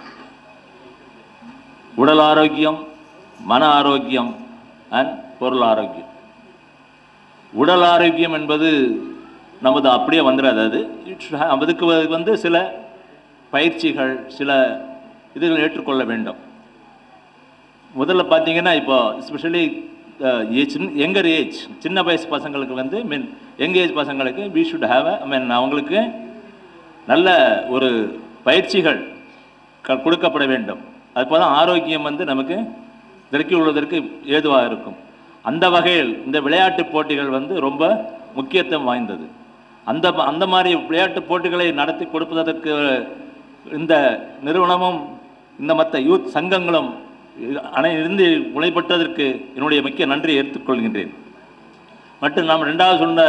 உடல் ஆரோக்கியம் மன ஆரோக்கியம் அண்ட் பொருள் ஆரோக்கியம் உடல் ஆரோக்கியம் என்பது நமது அப்படியே வந்துடாது அது It should have- அதுக்கு வ- வந்து சில பயிற்சிகள் சில இதுகள் ஏற்றுக்கொள்ள வேண்டும் முதல்ல பார்த்தீங்கன்னா இப்போ எஸ்பெஷலி சின்ன யங்கர் ஏஜ் சின்ன வயசு பசங்களுக்கு வந்து மீன் யங் ஏஜ் பசங்களுக்கு we should have I mean அவங்களுக்கு நல்ல ஒரு பயிற்சிகள் க- கொடுக்கப்பட வேண்டும் அப்போ தான் ஆரோக்கியம் வந்து நமக்கு திறக்கி உள்ளதற்கு ஏதுவாக இருக்கும் அந்த வகையில் இந்த விளையாட்டு போட்டிகள் வந்து ரொம்ப முக்கியத்துவம் வாய்ந்தது அந்த ம- அந்த மாதிரி விளையாட்டு போட்டிகளை நடத்தி கொடுப்பதற்கு இந்த நிறுவனமும் இந்த மற்ற யூத் சங்கங்களும் அனை இருந்து உழைப்பட்டதற்கு என்னுடைய முக்கிய நன்றியை எடுத்துக்கொள்கின்றேன் மற்றும் நாம் ரெண்டாவது சொன்ன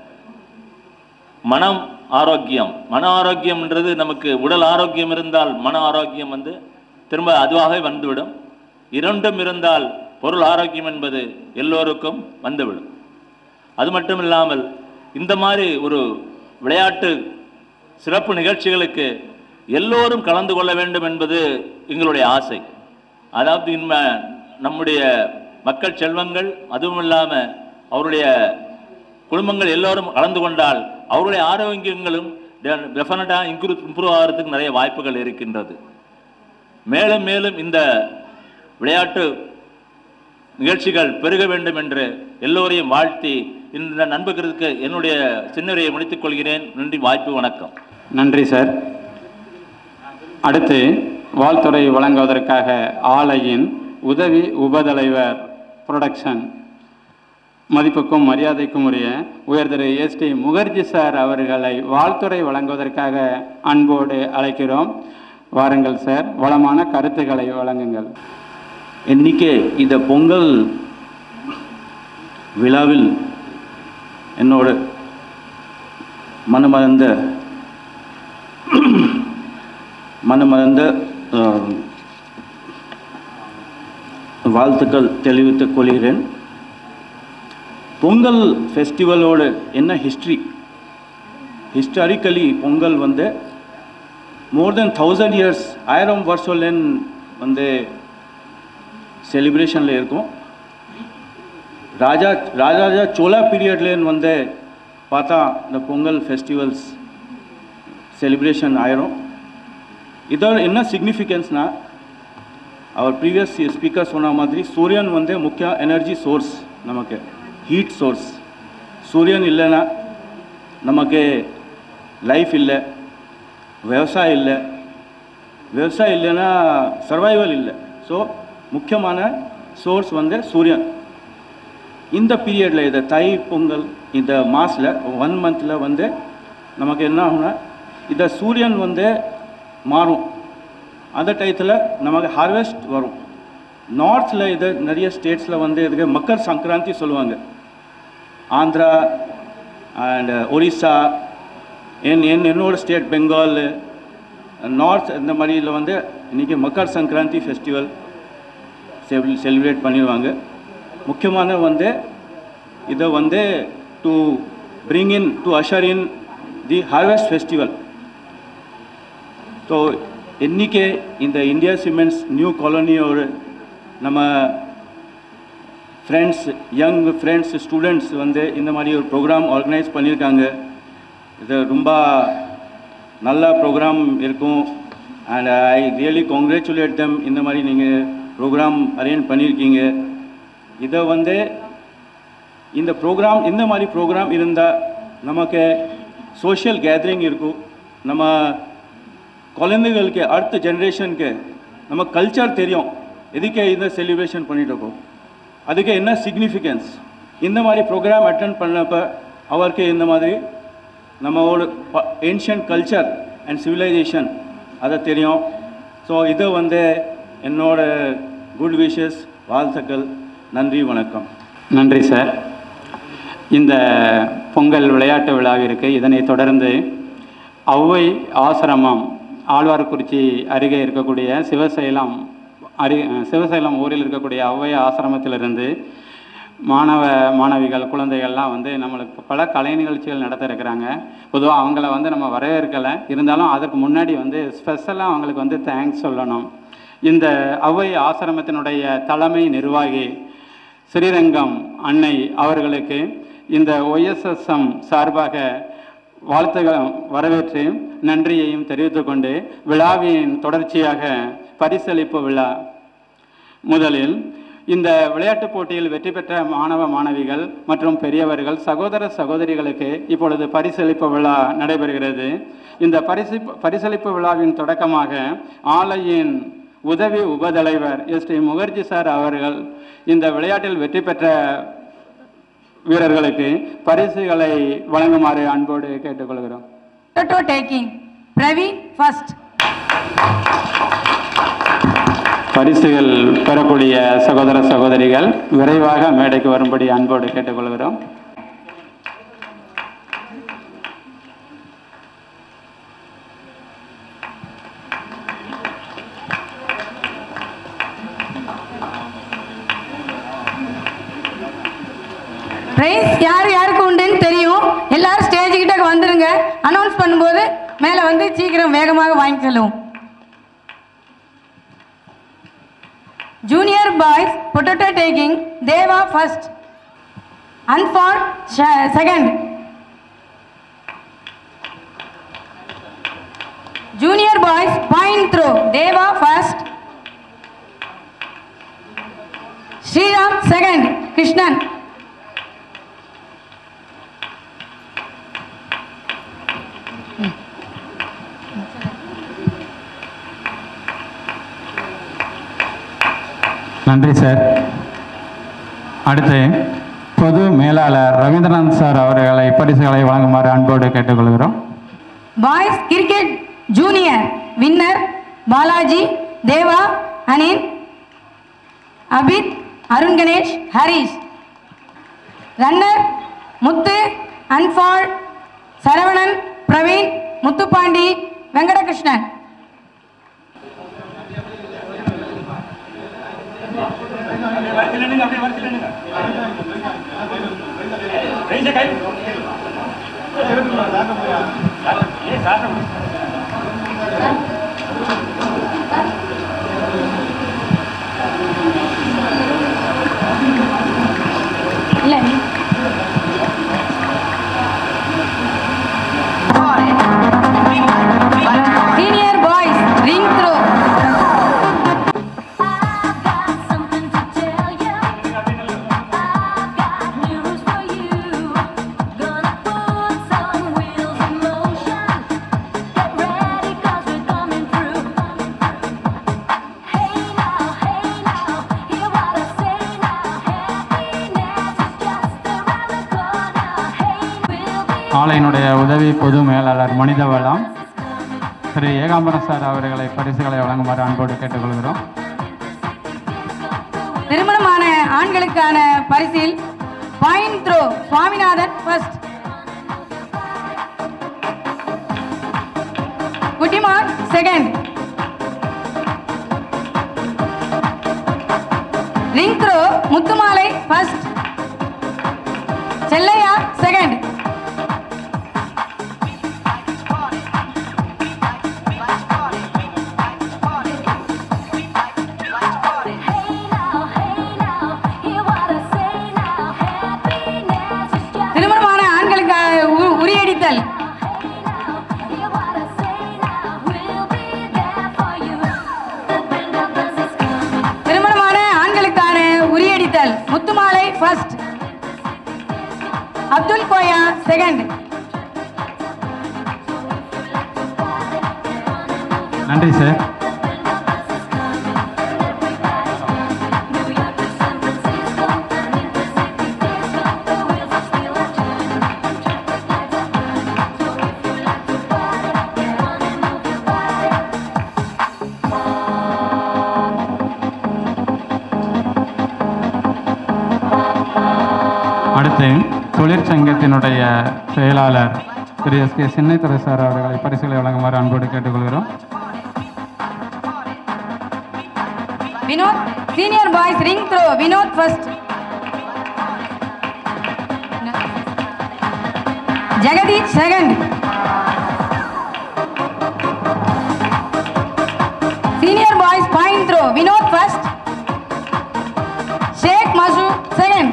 மனம் ஆரோக்கியம் மன ஆரோக்கியம்ன்றது நமக்கு உடல் ஆரோக்கியம் இருந்தால் மன ஆரோக்கியம் வந்து திரும்ப அதுவாகவே வந்துவிடும் இரண்டும் இருந்தால் பொருள் ஆரோக்கியம் என்பது எல்லோருக்கும் வந்துவிடும் அது மட்டும் இல்லாமல் இந்த மாதிரி ஒரு விளையாட்டு சிறப்பு நிகழ்ச்சிகளுக்கு எல்லோரும் கலந்து கொள்ள வேண்டும் என்பது எங்களுடைய ஆசை அதாவது இன்ம நம்முடைய மக்கள் செல்வங்கள் அதுவும் இல்லாமல் அவருடைய குடும்பங்கள் எல்லோரும் கலந்து கொண்டால் அவருடைய ஆரோக்கியங்களும் டெஃபினட்டாக இம்ப்ரூவ் இம்ப்ரூவ் ஆகிறதுக்கு நிறைய வாய்ப்புகள் இருக்கின்றது மேலும் மேலும் இந்த விளையாட்டு நிகழ்ச்சிகள் பெருக வேண்டும் என்று எல்லோரையும் வாழ்த்தி இந்த நண்பர்களுக்கு என்னுடைய சின்னரையை முடித்துக் கொள்கிறேன் நன்றி வாய்ப்பு வணக்கம் நன்றி சார் அடுத்து வாழ்த்துறை வழங்குவதற்காக ஆலையின் உதவி உபதலைவர் புரொடக்ஷன் மதிப்புக்கும் மரியாதைக்கும் உரிய உயர்திரு எஸ்டி முகர்ஜி சார் அவர்களை வாழ்த்துறை வழங்குவதற்காக அன்போடு அழைக்கிறோம் வாருங்கள் சார் வளமான கருத்துக்களை வழங்குங்கள் இன்னைக்கு இந்த பொங்கல் விழாவில் என்னோட மனமறந்த மனமறந்த அஹ், வாழ்த்துக்கள் தெரிவித்துக் கொள்கிறேன் பொங்கல் ஃபெஸ்டிவலோட என்ன ஹிஸ்ட்ரி ஹிஸ்டாரிக்கலி பொங்கல் வந்து மோர் தென் தௌசண்ட் இயர்ஸ் ஆயிரம் வருஷம்லேன் வந்து செலிப்ரேஷனில் இருக்கும் ராஜா ராஜாஜா சோலா பீரியட்லேன்னு வந்து பார்த்தா இந்த பொங்கல் ஃபெஸ்டிவல்ஸ் செலிப்ரேஷன் ஆயிரும் இதோட என்ன சிக்னிஃபிகன்ஸ்னா அவர் ப்ரீவியஸ் ஸ்பீக்கர் சொன்ன மாதிரி சூரியன் வந்து முக்கிய எனர்ஜி சோர்ஸ் நமக்கு ஹீட் சோர்ஸ் சூரியன் இல்லைன்னா நமக்கு லைஃப் இல்லை விவசாயம் இல்லை விவசாயம் இல்லைன்னா சர்வைவல் இல்லை ஸோ முக்கியமான சோர்ஸ் வந்து சூரியன் இந்த பீரியடில் இந்த தை பொங்கல் இந்த மாஸில் ஒன் மந்தில் வந்து நமக்கு என்ன ஆகும்னா இந்த சூரியன் வந்து மாறும் அந்த டயத்தில் நமக்கு ஹார்வெஸ்ட் வரும் நார்த்தில் இது நிறைய ஸ்டேட்ஸில் வந்து இதுக்கு மக்கர் சங்கராந்தி சொல்லுவாங்க ஆந்திரா அண்ட் ஒரிசா என் என் என்னோட ஸ்டேட் பெங்கால் நார்த் இந்த மாதிரியில் வந்து இன்றைக்கி மக்கர் சங்கராந்தி ஃபெஸ்டிவல் செலிப்ரேட் பண்ணிடுவாங்க முக்கியமான வந்து இதை வந்து to bring in to usher in the harvest festival so இன்றைக்கி இந்த இந்தியா சிமெண்ட்ஸ் நியூ காலனியோட நம்ம ஃப்ரெண்ட்ஸ் யங் ஃப்ரெண்ட்ஸ் ஸ்டூடெண்ட்ஸ் வந்து இந்த மாதிரி ஒரு ப்ரோக்ராம் ஆர்கனைஸ் பண்ணியிருக்காங்க இது ரொம்ப நல்ல ப்ரோக்ராம் இருக்கும் and I really congratulate them இந்த மாதிரி நீங்கள் ப்ரோக்ராம் அரேஞ்ச் பண்ணியிருக்கீங்க இதை வந்து இந்த ப்ரோக்ராம் இந்த மாதிரி ப்ரோக்ராம் இருந்தால் நமக்கு சோஷியல் கேதரிங் இருக்கும் நம்ம குழந்தைகளுக்கு அடுத்த ஜென்ரேஷனுக்கு நம்ம கல்ச்சர் தெரியும் எதுக்கு இந்த செலிப்ரேஷன் பண்ணிட்டு இருக்கோம் அதுக்கு என்ன சிக்னிஃபிகன்ஸ் இந்த மாதிரி ப்ரோக்ராம் அட்டன் பண்ணப்போ அவருக்கு இந்த மாதிரி நம்மளோட ஏன்ஷியன்ட் கல்ச்சர் அண்ட் சிவிலைசேஷன் அதை தெரியும் ஸோ இது வந்து என்னோட குட் விஷஸ் வாழ்த்துக்கள் நன்றி வணக்கம் நன்றி சார் இந்த பொங்கல் விளையாட்டு விழாவிற்கு இதனைத் தொடர்ந்து ஔவை ஆசிரமம் ஆழ்வார்குறிச்சி அருகே இருக்கக்கூடிய சிவசைலம் அரு சிவசைலம் ஊரில் இருக்கக்கூடிய ஔவை ஆசிரமத்திலிருந்து மாணவ மாணவிகள் குழந்தைகள்லாம் வந்து நம்மளுக்கு பல கலை நிகழ்ச்சிகள் நடத்த இருக்கிறாங்க பொதுவாக அவங்கள வந்து நம்ம வரவேற்கலை இருந்தாலும் அதற்கு முன்னாடி வந்து ஸ்பெஷலாக அவங்களுக்கு வந்து தேங்க்ஸ் சொல்லணும் இந்த ஔவை ஆசிரமத்தினுடைய தலைமை நிர்வாகி ஸ்ரீரங்கம் அன்னை அவர்களுக்கு இந்த ஒய்எஸ்எஸ்எம் சார்பாக வாழ்த்துகள் வரவேற்று நன்றியையும் தெரிவித்துக்கொண்டு விழாவின் தொடர்ச்சியாக பரிசளிப்பு விழா முதலில் இந்த விளையாட்டுப் போட்டியில் வெற்றி பெற்ற மாணவ மாணவிகள் மற்றும் பெரியவர்கள் சகோதர சகோதரிகளுக்கு இப்பொழுது பரிசளிப்பு விழா நடைபெறுகிறது இந்த பரிசு பரிசளிப்பு விழாவின் தொடக்கமாக ஆலையின் உதவி உபதலைவர் எஸ் டி முகர்ஜி சார் அவர்கள் இந்த விளையாட்டில் வெற்றி பெற்ற வீரர்களுக்கு பரிசுகளை வழங்குமாறு அன்போடு கேட்டுக்கொள்கிறோம் Photo taking. Praveen first. பரிசுகள் பெறக்கூடிய சகோதர சகோதரிகள் விரைவாக மேடைக்கு வரும்படி அன்போடு கேட்டுக்கொள்கிறோம் பிரைஸ் யார் யாருக்கு உண்டுன்னு தெரியும் எல்லாரும் ஸ்டேஜ் கிட்ட வந்துருங்க அனௌன்ஸ் பண்ணும்போது மேலே வந்து சீக்கிரம் வேகமாக வாங்கி செல்லுவோம் junior boys potato taking Deva first Anbal second junior boys point throw Deva first Sriram second Krishnan நன்றி சார் அடுத்து பொது மேலாளர் ரவீந்திரநாத் சார் அவர்களை பரிசுகளை வழங்குமாறு அன்போடு கேட்டுக்கொள்கிறோம் boys cricket junior winner Balaji Deva Anil Abid Arun Ganesh Harish runner Muthu Anbal Saravanan Praveen Muthupandi Venkatakrishnan இல்லை சீனியர் பாய்ஸ் ரிங் த்ரோ ஆலையினுடைய உதவி பொது மேலாளர் மனிதவளம் திரு ஏகாம்பரம் சார் அவர்களை பரிசுகளை வழங்குமாறு அன்போடு கேட்டுக்கொள்கிறோம் திருமணமான ஆண்களுக்கான பரிசில் point throw Swaminathan first Kuttimar second ring throw Muthumalai first Chellaiah second திருமணமான ஆண்களுக்கான உ- உரியடித்தல் திருமணமான ஆண்களுக்கான உரியடித்தல் முத்துமாலை ஃபர்ஸ்ட் அப்துல் கோயா செகண்ட் நன்றி சார் அடுத்து தொழிற்சங்கத்தினுடைய செயலாளர் Thiru S K Chinnathurai sir அவர்களை பரிசுகளை வழங்குமாறு அன்போடு கேட்டுக்கொள்கிறோம் Vinod senior boys ring throw Vinod first Jagadish second senior boys point throw Vinod first Sheikh மசூ செகண்ட்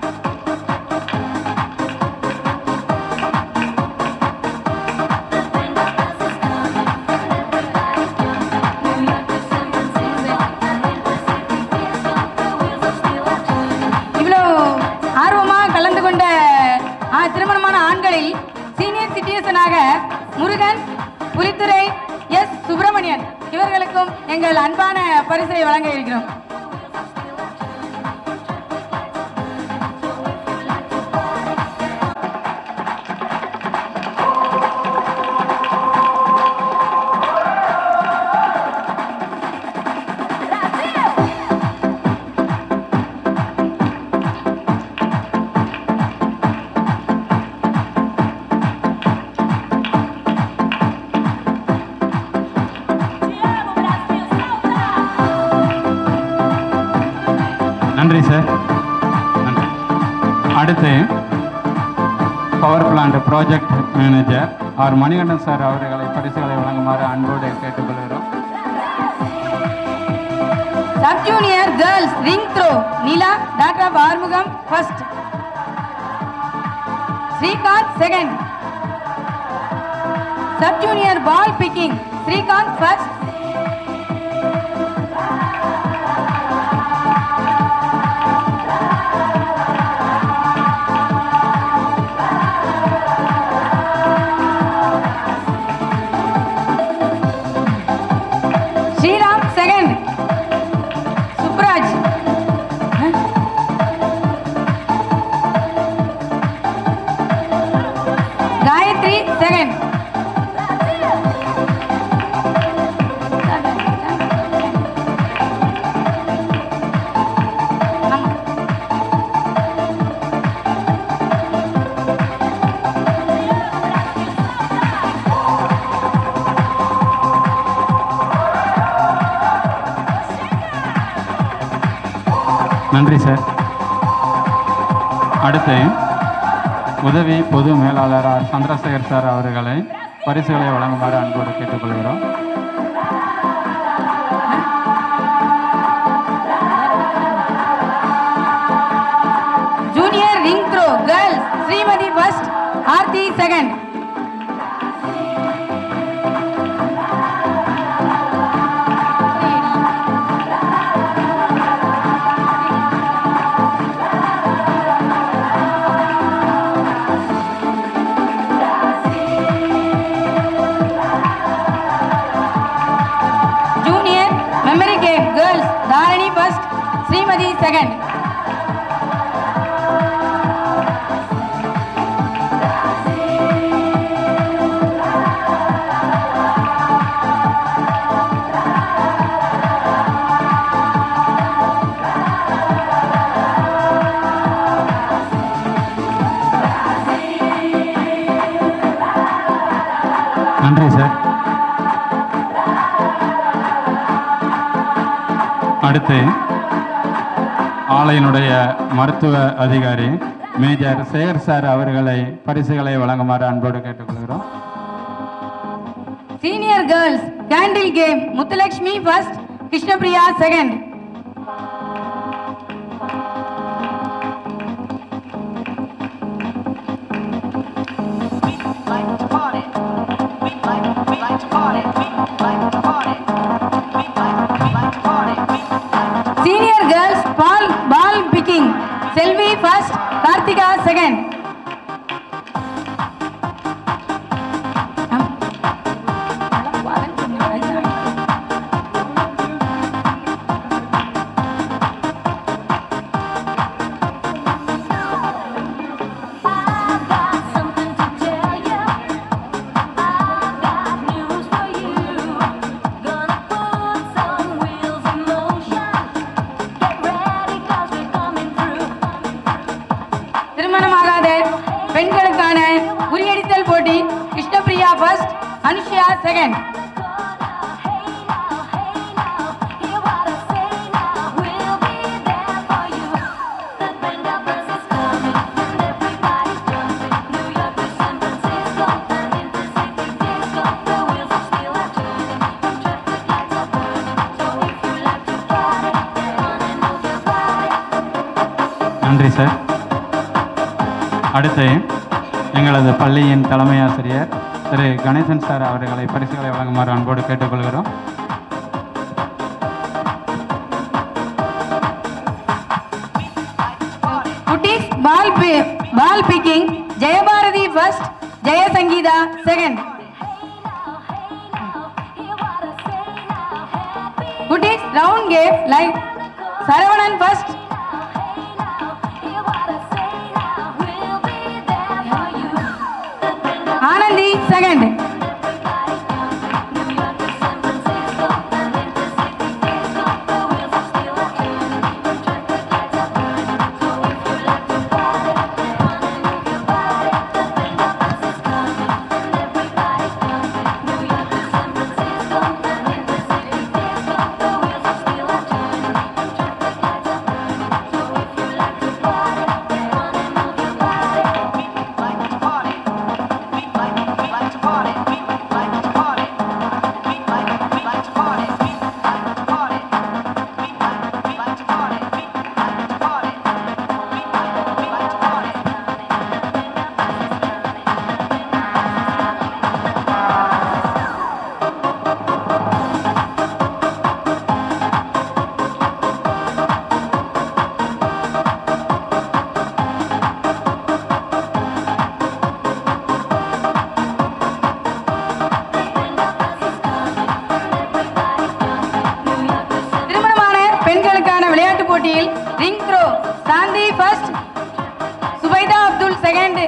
இவ்வளோ ஆர்வமாக கலந்து கொண்ட ஆ, திருமணமான ஆண்களில் சீனியர் சிட்டிசனாக முருகன் புலித்துறை எஸ் சுப்பிரமணியன் இவர்களுக்கும் எங்கள் அன்பான பரிசை வழங்க இருக்கிறோம் நன்றி சார் நன்றி அடுத்து power plant project manager R Manikandan sir அவர்களை பரிசுகளை வழங்குமாறு அன்போடு கேட்டுக்கொள்கிறோம் sub junior girls ring throw Nila doctor of Arumugam first Srikanth second sub junior ball picking Srikanth first Sriram second Subraj நன்றி சார் அடுத்து உதவி பொது மேலாளர் ஆர் சந்திரசேகர் சார் அவர்களை பரிசுகளை வழங்குமாறு அன்போடு கேட்டுக்கொள்கிறோம் junior ring throw girls Srimathi first Aarthi second junior memory game girls Dharani first Srimathi second நன்றி சார் அடுத்து ஆலையினுடைய மருத்துவ அதிகாரி மேஜர் சேகர் சார் அவர்களை பரிசுகளை வழங்குமாறு அன்போடு கேட்டுக்கொள்கிறோம் senior girls candle game Muthulakshmi first Krishnapriya second senior girls ball ball picking Selvi first Karthika second திருமணமாகாத பெண்களுக்கான உரியடித்தல் போட்டி கிருஷ்ணபிரியா ஃபர்ஸ்ட் அனுஷியா செகண்ட் நன்றி சார் அடுத்து எங்களது பள்ளியின் தலைமை ஆசிரியர் திரு கணேசன் சார் அவர்களை பரிசுகளை வழங்குமாறு அன்போடு கேட்டுக்கொள்கிறோம் குட்டீஸ் ball ball picking Jayabharathi first Jayasangeetha second குட்டீஸ் round game like Saravanan first Anandhi second திருமணமான பெண்களுக்கான விளையாட்டுப் போட்டியில் ring throw Shanthi first Subaidha Abdul second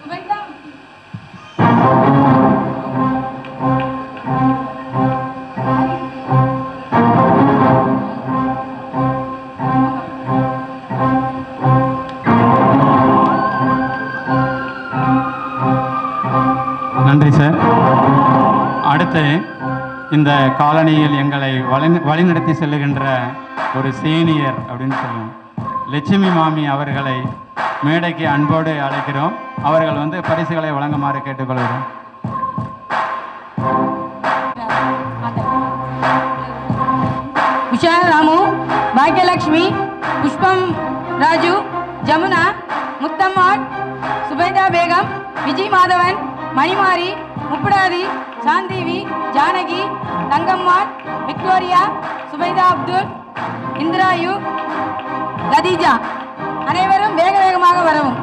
Subaidha நன்றி சார் அடுத்து இந்த காலனியில் எங்களை வழி வழிநடத்தி செல்லுகின்ற ஒரு சீனியர் அப்படின்னு சொல்லுவோம் லட்சுமி மாமி அவர்களை மேடைக்கு அன்போடு அழைக்கிறோம் அவர்கள் வந்து பரிசுகளை வழங்குமாறு கேட்டுக்கொள்கிறோம் ఉషా రాము భాగ్యలక్ష్మి పుష్పం రాజు జమున ముత్తమ్మాள் சுபைதா பேகம் விஜய் மாதவன் மணிமாரி முப்புடாதி சாந்தீவி ஜானகி தங்கம்மாள் விக்டோரியா சுபைதா அப்துல் இந்திராயு கதீஜா அனைவரும் வேக வேகமாக வரவும்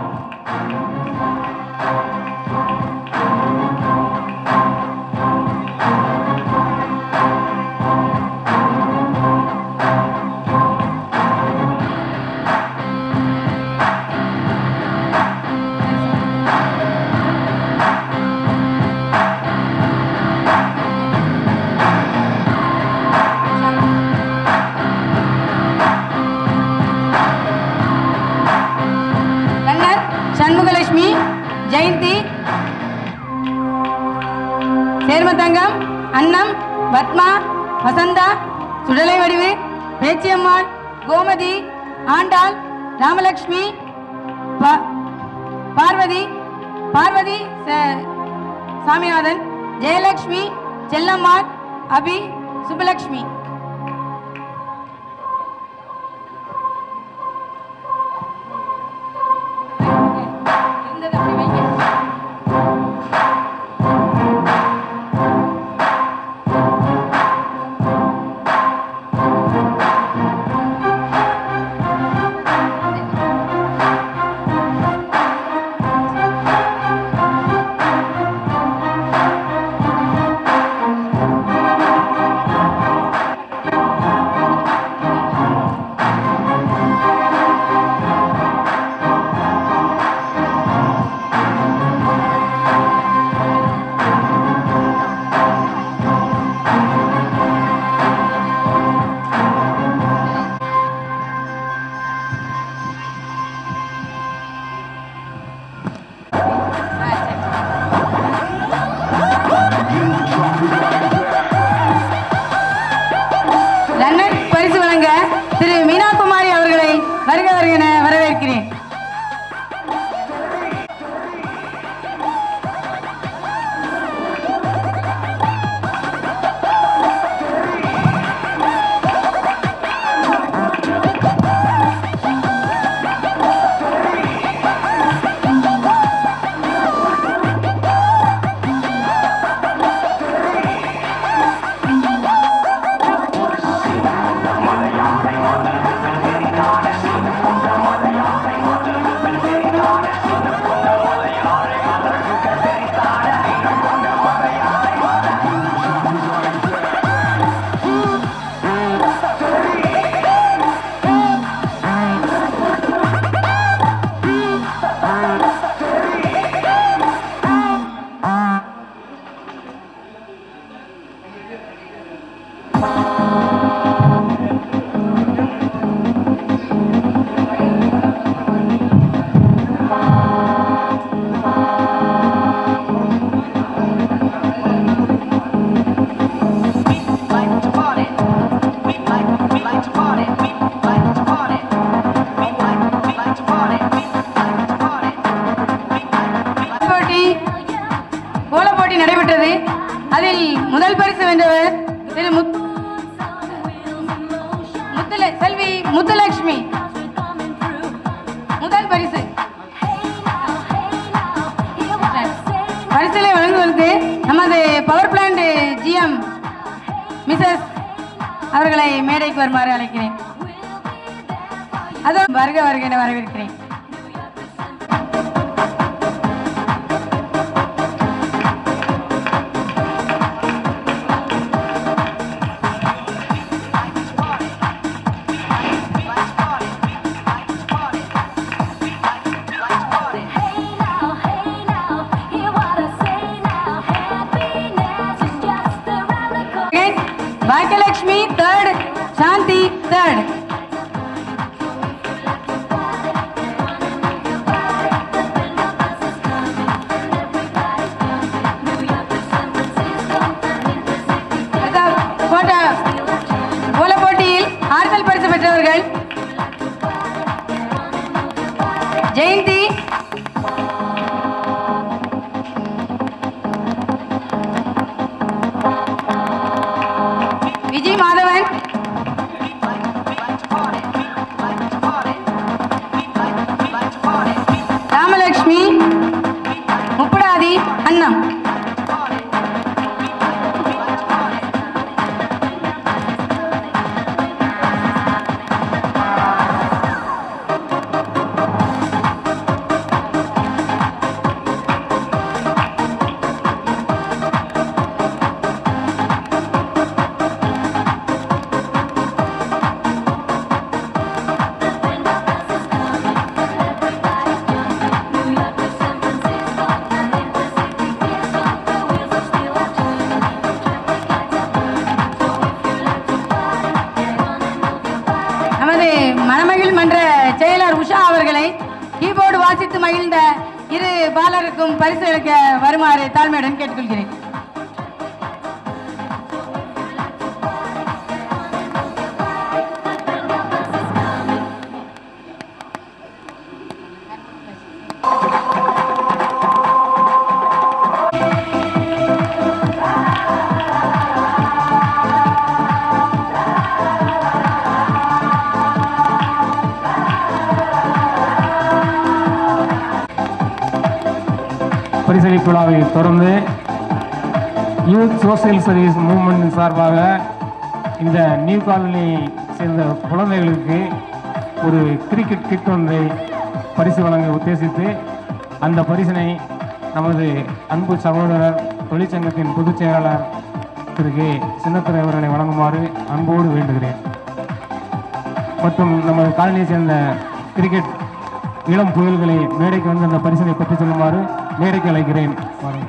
கண்ணர் சண்முகலட்சுமி ஜெயந்தி சேர்மத்தங்கம் அன்னம் பத்மா வசந்தா சுடலை வடிவு பேச்சியம்மாள் கோமதி ஆண்டாள் ராமலட்சுமி பா- பார்வதி பார்வதி ச- சாமிநாதன் ஜெயலட்சுமி செல்லம்மாள் அபி சுபலட்சுமி இருந்ததை அப்படி வைங்க. ரன்னர் பரிசு வழங்க திரு மீனா குமாரி அவர்களை வருக வருக என வரவேற்கிறேன் போட்டி கோல போட்டி நடைபெற்றது அதில் முதல் பரிசு வென்றவர் திரு முத்- முத்துல செல்வி முத்துலட்சுமி முதல் பரிசு பரிசுகளை வழங்குவதற்கு நமது பவர் பிளான்ட் ஜிஎம் மிஸ்ஸஸ் அவர்களை மேடைக்கு வருமாறு அழைக்கிறேன் அதோ வருக வருக என வரவேற்கிறேன் பாக்கியலட்சுமி தேர்ட் சாந்தி தேர்ட் பாலருக்கும் பரிசு அளிக்க வருமாறு தாழ்மையுடன் கேட்டுக்கொள்கிறேன் பரிசளிப்பு விழாவை தொடர்ந்து யூத் சோசியல் சர்வீஸ் மூவ்மெண்ட் சார்பாக இந்த நியூ காலனி சேர்ந்த குழந்தைகளுக்கு ஒரு கிரிக்கெட் கிட் ஒன்றை பரிசு வழங்க உத்தேசித்து அந்த பரிசினை நமது அன்பு சகோதரர் தொழிற்சங்கத்தின் பொதுச் செயலாளர் திரு கே சின்னத்துறை அவர்களை வழங்குமாறு அன்போடு வேண்டுகிறேன் மற்றும் நமது காலனியை சேர்ந்த கிரிக்கெட் இளம் புயல்களை மேடைக்கு வந்து அந்த பரிசினை பெற்றுச் செல்லுமாறு மேடைக்கு அழைக்கிறேன் வாருங்கள்.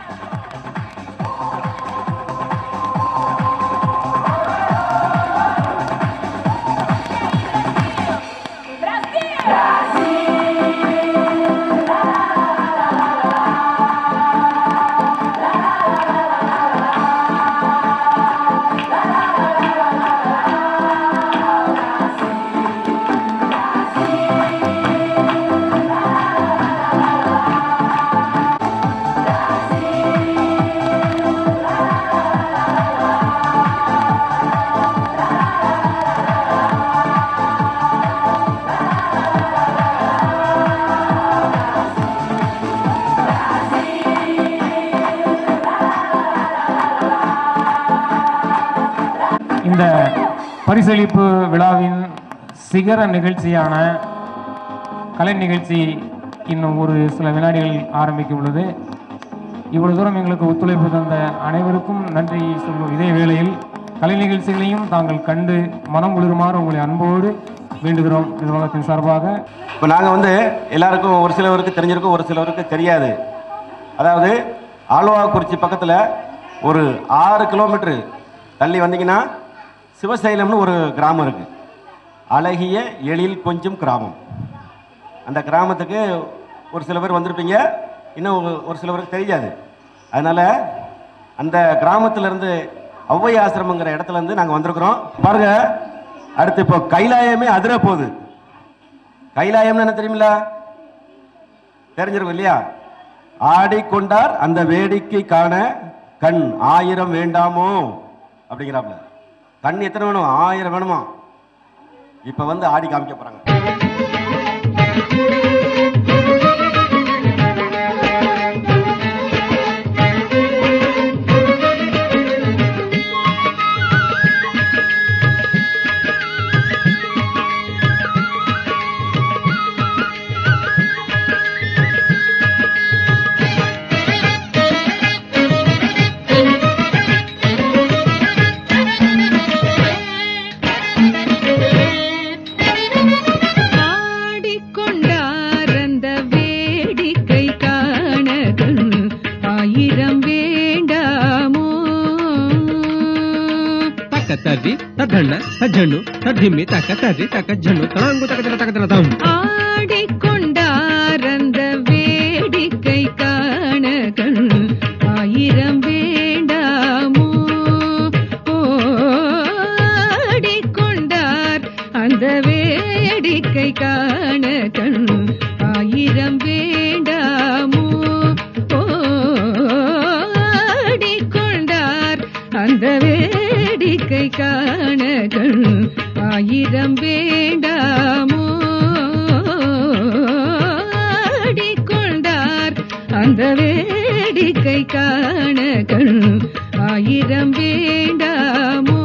இந்த பரிசளிப்பு விழாவின் சிகர நிகழ்ச்சியான கலை நிகழ்ச்சி இன்னும் ஒரு சில வினாடிகள் ஆரம்பிக்க உள்ளது இவ்வளவு தூரம் எங்களுக்கு ஒத்துழைப்பு தந்த அனைவருக்கும் நன்றி சொல்லும் இதே வேளையில் கலை நிகழ்ச்சிகளையும் தாங்கள் கண்டு மனம் குளிருமாறு உங்களை அன்போடு வேண்டுகிறோம் நிர்வாகத்தின் சார்பாக இப்போ நாங்கள் வந்து எல்லாருக்கும் ஒரு சிலவருக்கு தெரிஞ்சிருக்கும் ஒரு சிலவருக்கு தெரியாது அதாவது ஆழ்வாக்குறிச்சி பக்கத்தில் ஒரு ஆறு கிலோமீட்டர் தள்ளி வந்தீங்கன்னா சிவசைலம்னு ஒரு கிராமம் இருக்குது அழகிய எழில் கொஞ்சம் கிராமம் அந்த கிராமத்துக்கு ஒரு சில பேர் வந்திருப்பீங்க இன்னும் ஒரு- ஒரு சிலவருக்கு தெரியாது அதனால் அந்த கிராமத்திலேருந்து ஔவை ஆசிரமங்கிற இடத்துல இருந்து நாங்கள் வந்திருக்கிறோம் பாருங்க அடுத்து இப்போ கைலாயமே அதிர போகுது கைலாயம்னு என்ன தெரியுமில்ல தெரிஞ்சிருக்கும் இல்லையா ஆடிக்கொண்டார் அந்த வேடிக்கை காண கண் ஆயிரம் வேண்டாமோ அப்படிங்கிறாப்ல கண் எத்தனை வேணும் ஆயிரம் வேணுமா இப்ப வந்து ஆடி காமிக்க போறாங்க ஆடிக்கொண்டார் அந்த வேடிக்கை காண கண் ஆயிரம் வேண்டாமோ ತಕ್ಕ ತರ್ರಿ ತದ್ದಣ್ಣ ತಜ್ಜಣ್ಣು ತದ್ದಿಮ್ಮಿ ತಕ್ಕ ತರ್ರಿ ತಕ್ಕ ಜಣ್ಣು ತಳಂಗು ತಕ ತಕ ತಕ ತಕ ತಂ ஆடிக்கொண்டார் அந்த வேடிக்கை காண கண் ஆயிரம் வேண்டாமோ ஆடிக்கொண்டார் அந்த வேடிக்கை காண கண் ஆயிரம் வேண்டாமோ ஆடிக்கொண்டார் அந்த வேடிக்கை காண கண் ஆயிரம் வேண்டாமோ ஆடிக்கொண்டார் அந்த வேடிக்கை காண கண் ஆயிரம் வேண்டாமோ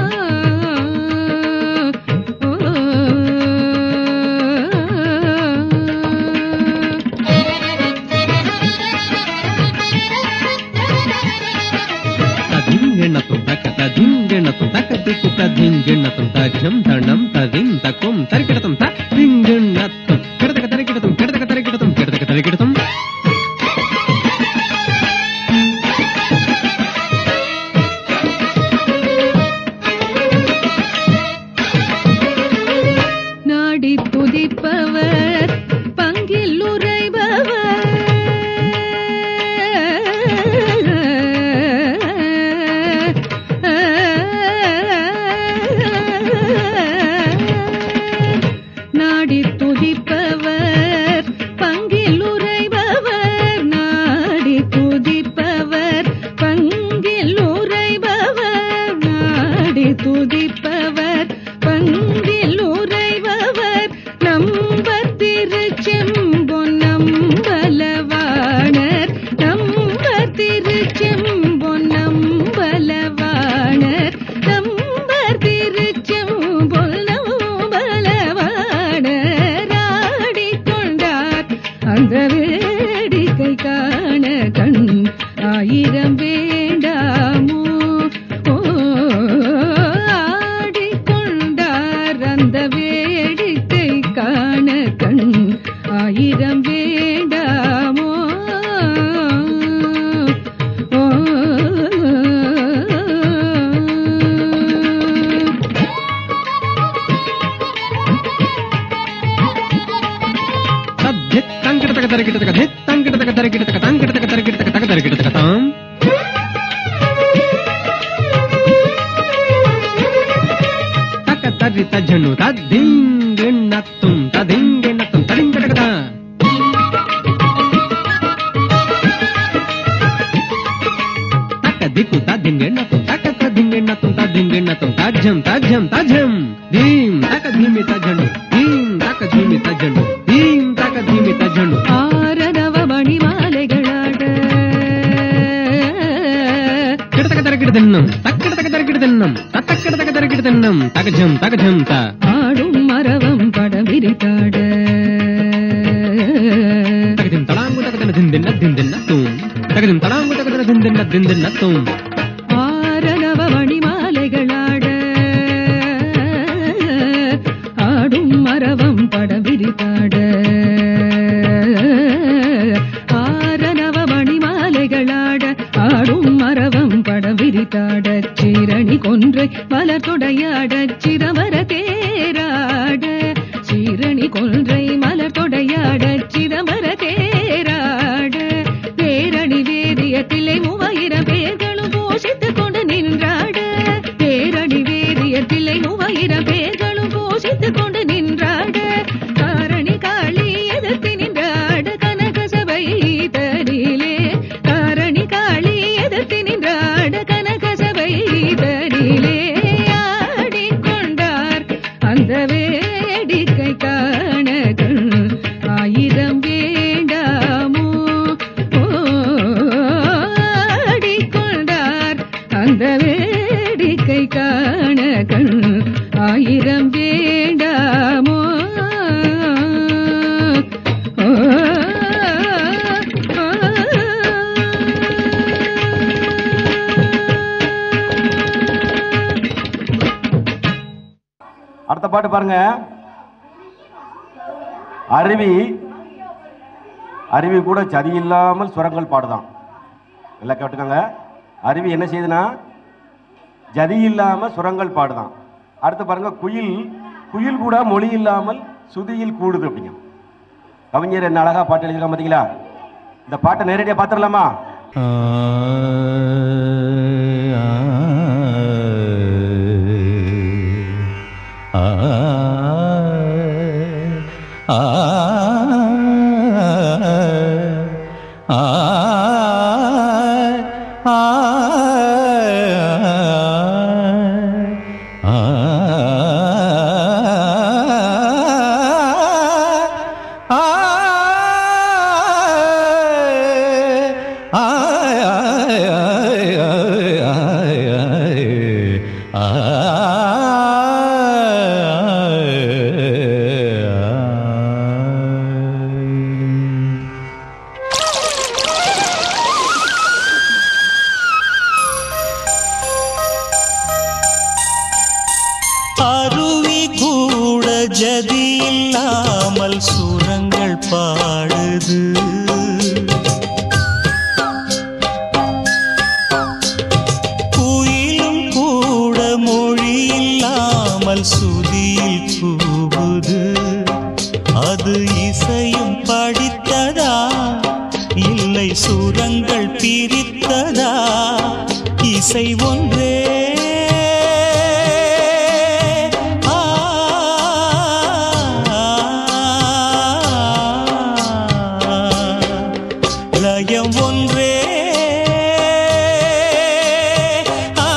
ತದಿಂಗೆಣ್ಣತುಂ ತಕ್ಕ ತದಿಂಗೆಣ್ಣತುಂ ತಕ್ಕ ತಿಕ್ಕು ತದಿಂಗೆಣ್ಣತುಂ ತಜ್ಜಂ ತಣ್ಣಂ ತದಿಂ ತಕ್ಕುಂ ತರಿಕಿಡತುಂ ತ ದಿಂಗೆಣ್ಣತುಂ ಕೆಡತಕ ತರಿಕಿಡತುಂ ಕೆಡತಕ ತರಿಕಿಡತುಂ ಕೆಡತಕ ತರಿಕಿಡತುಂ நாடி துதிப்பவர் பங்கில் உரைபவர் கண் ஆயிரம் வேண்டாமோ ஓ, ஆடிக்கொண்டார் அந்த வேடிக்கை காண கண் ஆயிரம் வேண்டாமோ ஓ, தத்தித் தங்கிடத்தக்க தரிக்கிடத்தக்க தித் தங்கிடத்தக்க தரிக்கிடத்தக்க தங்கிடத்தக்க தரிக்கிடத்தக்க தக்க தரிக்கிடத்தக்க தாம் தக்க தரி தஜ்ஜனு தத்திங்கெண்ணத்தும் ததிங்கெண்ணத்தும் தடிங்கடகதா தக்க திக்கு ததிங்கெண்ணத்தும் தக்க ததிங்கெண்ணத்தும் ததிங்கெண்ணத்தும் தஜ்ஜம் தஜ்ஜம் தஜ்ஜம் தீம் தக்க தீமி தஜ்ஜனு தீம் தக்க தீமி தஜ்ஜனு தீம் தக்க தீமி தஜ்ஜனு ஆரரவ மணிமாலைகளாட கிடத்தக்க தரக்கிட தின்னம் தக்கிடத்தக்க தரக்கிட தின்னம் தத்தக்கிடத்தக்க தரக்கிட தின்னம் தகஜம் தகஜம் த ஆடும் மரவம் படம் விரித்தாட தகஜம் தடாங்கு தகதன திந்தின்ன திந்தின்ன தூம் தகஜம் தடாங்கு தகதன திந்தின்ன திந்தின்ன தூம் ஆரரவ மணிமாலைகளாட ஆடும் மரவம் படம் விரித்தாட ஆரரவ மணிமாலைகளாட ஆடும் மரவம் படம் விரித்தாட சீரணி கொன்றை மலர் தொடையாட சிரவர தேராட சீரணி கொன்றை மலர் தொடையாட சிதம்பர தேராட பேரணி வேதிய தில்லை மூவாயிரம் பேர்களும் போஷித்துக் கொண்டு நின்றாட பேரணி வேதிய தில்லை மூவாயிரம் பேர்களும் போஷித்துக் கொண்டு நின்றாட காரணி காளி எதிர்த்து நின்றாட கனக சபை தரிலே காரணி காளி எதிர்த்து நின்றாட கனக சபை தரிலே ஆடிக்கொண்டார் அந்த வேடிக்கை காண கண் ஆயிரம் வேண்டாமோ ஓ, ஆடிக்கொண்டார் அந்த வேடிக்கை காண கண் ஆயிரம் வேண்டாமோ ஓ, அடுத்த பாட்டு பாருங்க அருவி அருவி கூட சதி இல்லாமல் சுரங்கள் பாடுதான் எல்லாம் கேட்டுக்கோங்க அருவி என்ன செய்யுதுன்னா ஜதி இல்லாமல் சுரங்கள் பாடுதான் அடுத்து பாருங்க குயில் குயில் கூட மொழி இல்லாமல் சுதியில் கூடுது அப்படிங்க கவிஞர் என்ன அழகா பாட்டு எழுதிருக்கான் பார்த்தீங்களா இந்த பாட்டை நேரடியாக பார்த்துடலாமா அருவி கூட ஜதி இல்லாமல் சுரங்கள் பாடுது குயிலும் கூட மொழி இல்லாமல் சுதியில் கூவுது அது இசையும் படித்ததா இல்லை சுரங்கள் பிரித்ததா இசை ஒன்றே ஆ, லயம் ஒன்றே ஆ,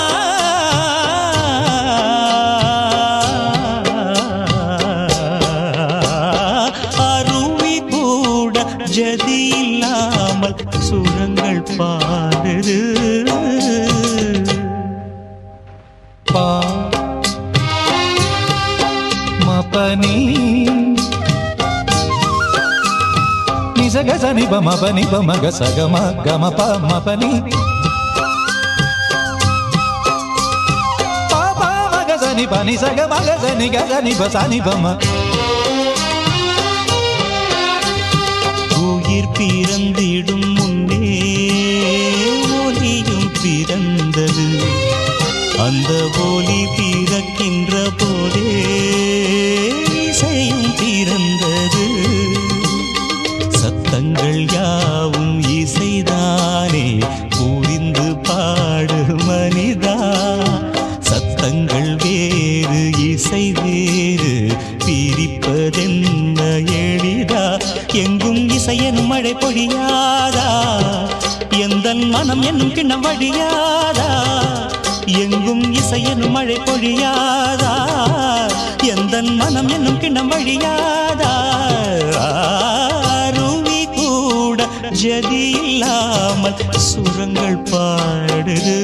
அருவி கூட ஜதி இல்லாமல் சுரங்கள் பாடுது பா மபனி நிசகச సని బ మ పని బ మగ సగ మ గ మ ప మ పని ప ప మగ సని పని సగ మగ సని గ సని బ సని బ మ உயிர் பிறந்திடும் முன்னே ஒலியும் பிறந்தது அந்த ஒலி பிறக்கின்ற போதே இசையும் பிறந்தது சத்தங்கள் யாவும் இசைதானே புரிந்து பாடு மனிதா சத்தங்கள் வேறு இசை வேறு பிரிப்பதென்ன எளிதா எங்கும் இசையெனும் மழை பொழியாதா எந்த மனம் என்னும் கிண்ணம் வழியாதா எங்கும் இசையெனும் மழை பொழியாதா எந்த மனம் என்னும் கிண்ணம் வழியாதா அருவி கூட ஜதி இல்லாமல் சுரங்கள் பாடுது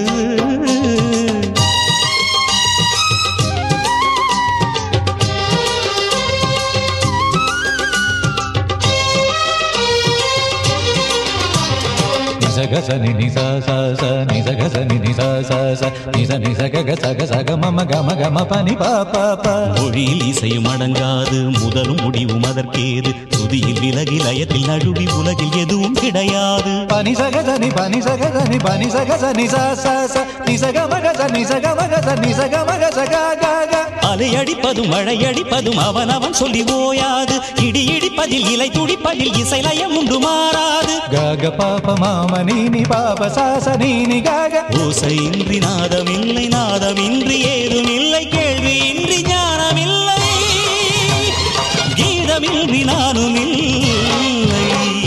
నిజగ సని ని స స స నిజగ సని ని స స స నిజ నిజగ గ సగ సగ మమ గమ గమ పని ప ప ప மொழியில் இசையும் அடங்காது முதலும் முடிவும் அதற்கேது துதியில் விலகி லயத்தில் நழுவி உலகில் எதுவும் கிடையாது పని సగ సని పని సగ సని పని సగ సని స స స నిజగ మగ స నిజగ మగ స నిజగ మగ స గ గ గ அலை அடிப்பதும் மழை அடிப்பதும் அவன் அவன் சொல்லி ஓயாது இடி இடிப்பதில் இலை துடிப்பதில் இசை லயம் உண்டு மாறாது గ గ ప ప మ మ ని ని ప ప స స ని ని గ గ ஓசையின்றி நாதமில்லை நாதமின்றி ஏதுமில்லை கேள்வியின்றி ஞானமில்லை கீதமின்றி நானும் இல்லை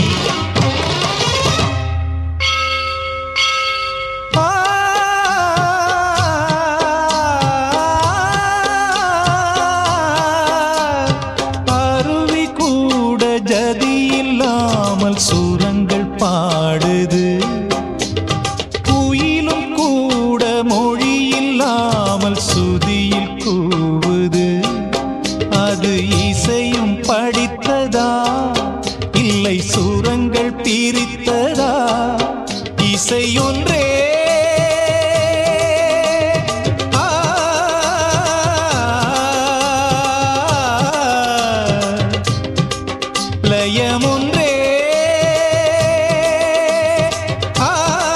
அருவி கூட ஜதி இல்லாமல் சுரங்கள் பாடுது குயிலும் கூட மொழி இல்லாமல் சுதியில் கூவுது அது இசையும் படித்ததா இல்லை சுரங்கள் பிரித்ததா இசை ஒன்றே ஆ, லயம் ஒன்றே ஆ,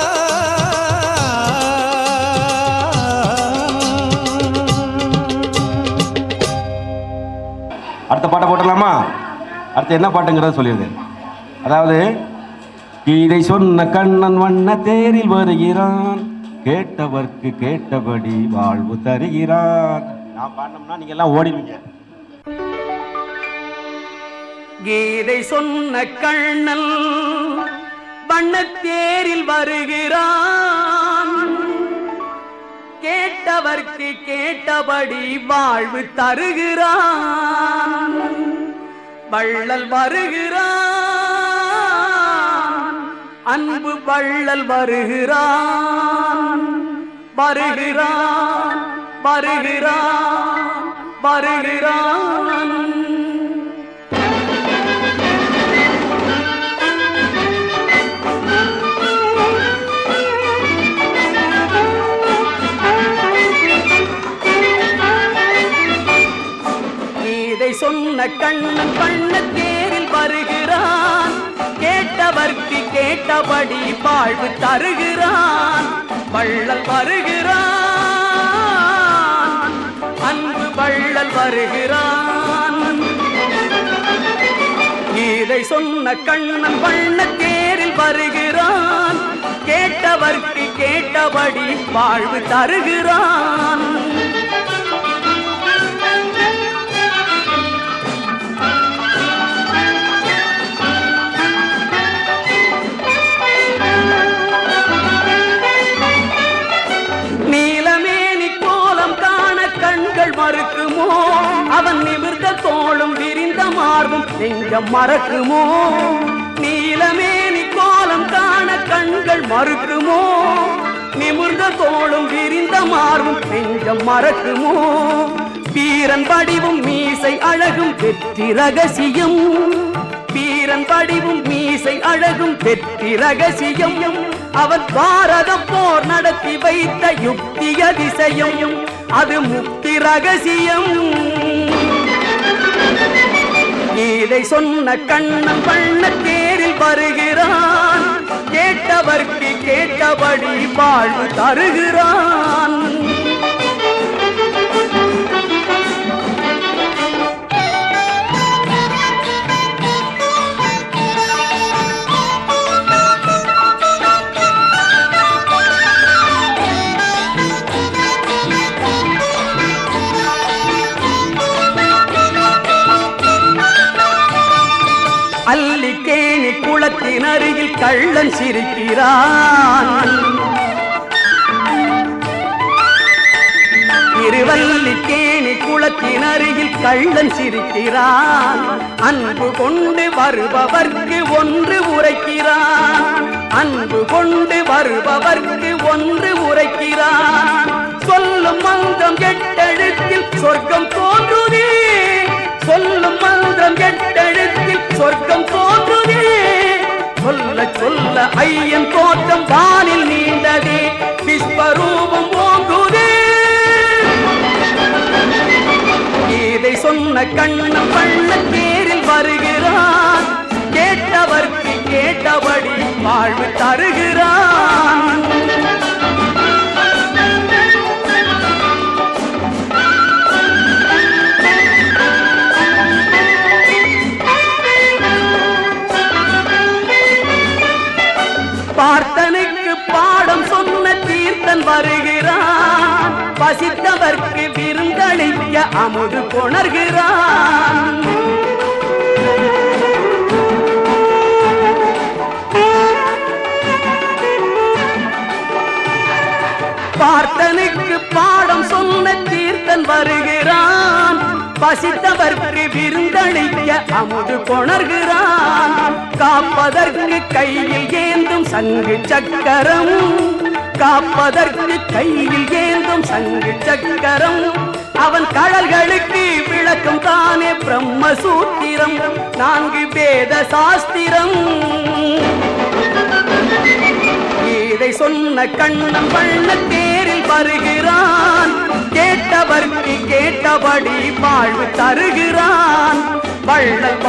அடுத்த பாட்டை போட்டுடலாமா அடுத்து என்ன பாட்டுங்கிறத சொல்லிடுங்க அதாவது கீதை சொன்ன கண்ணன் வண்ண தேரில் வருகிறான் கேட்டவர்க்கு கேட்டபடி வாழ்வு தருகிறான் நான் பாடினோம்னா நீங்க எல்லாம் ஓடிடுவீங்க கீதை சொன்ன கண்ணன் வண்ணத்தேரில் வருகிறான் கேட்டவர்க்கு கேட்டபடி வாழ்வு தருகிறான் வள்ளல் வருகிறான் அன்பு வள்ளல் வருகிறான் வருகிறான் வருகிறான் வருகிறான் கீதை சொன்ன கண்ணன் பண்ண தேரில் வருகிறான் கேட்டவர்க்கு கேட்டபடி வாழ்வு தருகிறான் வள்ளல் வருகிறான் அன்பு வள்ளல் வருகிறான் கீதை சொன்ன கண்ணன் வண்ண தேரில் வருகிறான் கேட்டவர்க்கு கேட்டபடி வாழ்வு தருகிறான் நீலமேனி கோலம் காண கண்கள் மறுக்குமோ அவன் நிமிர்ந்த தோளும் விரிந்த மார்பும் நெஞ்சம் மறக்குமோ நீலமேனி கோலம் காண கண்கள் மறுக்குமோ நிமிர்ந்த தோளும் விரிந்த மார்பும் நெஞ்சம் மறக்குமோ வீரன் வடிவும் மீசை அழகும் வெற்றி ரகசியம் வீர வீரன் வடிவும் மீசை அழகும் வெற்றி ரகசியம் அவன் பாரத போர் நடத்தி வைத்த யுக்தி அதிசயம் அது முக்தி ரகசியம் இதை சொன்ன கண்ணன் வண்ண தேரில் வருகிறான் கேட்டவர்க்கு கேட்டபடி வாழ்வு தருகிறான் அல்லிக்கேணி குளத்தின் அருகில் கள்ளன் சிரிக்கிறான் திருவல்லிக்கேணி குளத்தின் அருகில் கள்ளன் சிரிக்கிறான் அன்பு கொண்டு வருபவர்க்கு ஒன்று உரைக்கிறான் அன்பு கொண்டு வருபவர்க்கு ஒன்று உரைக்கிறான் சொல்லும் மந்திரம் எட்டெழுத்தில் சொர்க்கம் தோன்றுதே சொல்லும் மந்திரம் எட்டெழுத்தில் சொர்க்கம் தோன்றுதே சொல்ல சொல்ல ஐயன் தோற்றம் வானில் நீண்டதே விஸ்வரூபம் ஓங்குதே இதை சொன்ன கண்ணன் வண்ண தேரில் வருகிறான் கேட்டவர்க்கு கேட்டபடி வாழ்வு தருகிறான் பார்த்தனுக்கு பாடம் சொன்ன தீர்த்தன் வருகிறான் பசித்தவர்க்கு விருந்தளிக்க அமுது கொணர்கிறான் பார்த்தனுக்கு பாடம் சொன்ன தீர்த்தன் வருகிறான் பசித்தவர்க்கு விருந்தளிக்க அமுது கொணர்கிறான் காப்பதற்கு கையில் ஏந்தும் சங்கு சக்கரம் காப்பதற்கு கையில் ஏந்தும் சங்கு சக்கரம் அவன் கடல்களுக்கு விளக்கம் தானே பிரம்மசூத்திரம் நான்கு வேத சாஸ்திரம் இதை சொன்ன கண்ணன் வண்ண தேரில் வருகிறான் கேட்டவர்க்கு கேட்டபடி வாழ்வு தருகிறான் வள்ளல்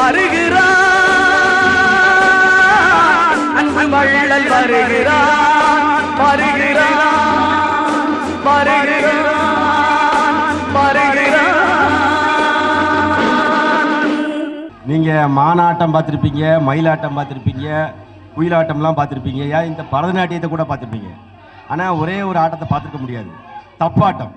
வருகிறான் அன்பு வள்ளல் வருகிறான் வருகிறான் வருகிறான் வருகிறான் நீங்க மானாட்டம் பார்த்துருப்பீங்க மயிலாட்டம் பார்த்துருப்பீங்க குயிலாட்டம்லாம் பார்த்துருப்பீங்க ஏன் இந்த பரதநாட்டியத்தை கூட பார்த்துருப்பீங்க ஆனால் ஒரே ஒரு ஆட்டத்தை பார்த்துருக்க முடியாது தப்பாட்டம்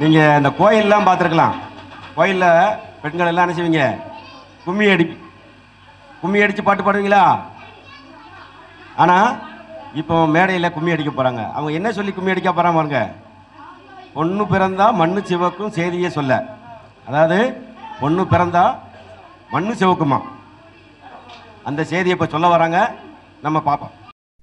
நீங்கள் இந்த கோயிலெலாம் பார்த்துருக்கலாம் கோயிலில் பெண்கள் எல்லாம் என்ன செய்வீங்க கும்மி அடி கும்மி அடித்து பாட்டு பாடுவீங்களா ஆனால் இப்போ மேடையில் கும்மி அடிக்க போகிறாங்க அவங்க என்ன சொல்லி கும்மி அடிக்க போகிறாங்க பாருங்க பொண்ணு பிறந்தா மண்ணு சிவக்கும் செய்தியே சொல்ல அதாவது பொண்ணு பிறந்தா மண்ணு சிவக்குமா அந்த செய்தியை இப்போ சொல்ல வராங்க நம்ம பார்ப்போம்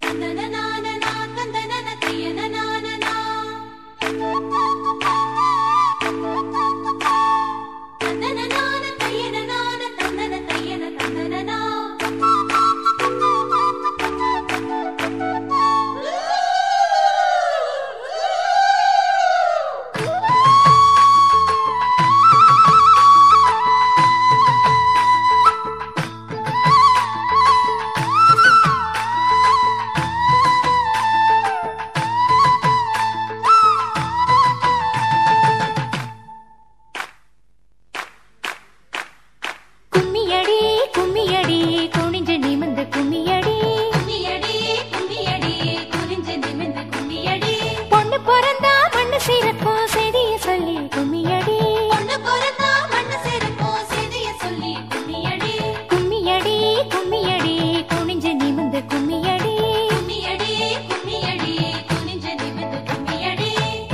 கும்மியடி கும்மியடி குனிஞ்சு நிமிந்து கும்மியடி கும்மியடி கும்மியடி குனிஞ்சு நிமிந்து கும்மியடி பொண்ணு பிறந்தா மண்ணு சிறக்கும் செய்திய சொல்லி கும்மியடி பொண்ணு பிறந்தா மண்ணு சிறக்கும் செய்திய சொல்லி கும்மியடி கும்மியடி கும்மியடி குனிஞ்சு நிமிந்து கும்மியடி கும்மியடி கும்மியடி குனிஞ்சு நிமிந்து கும்மியடி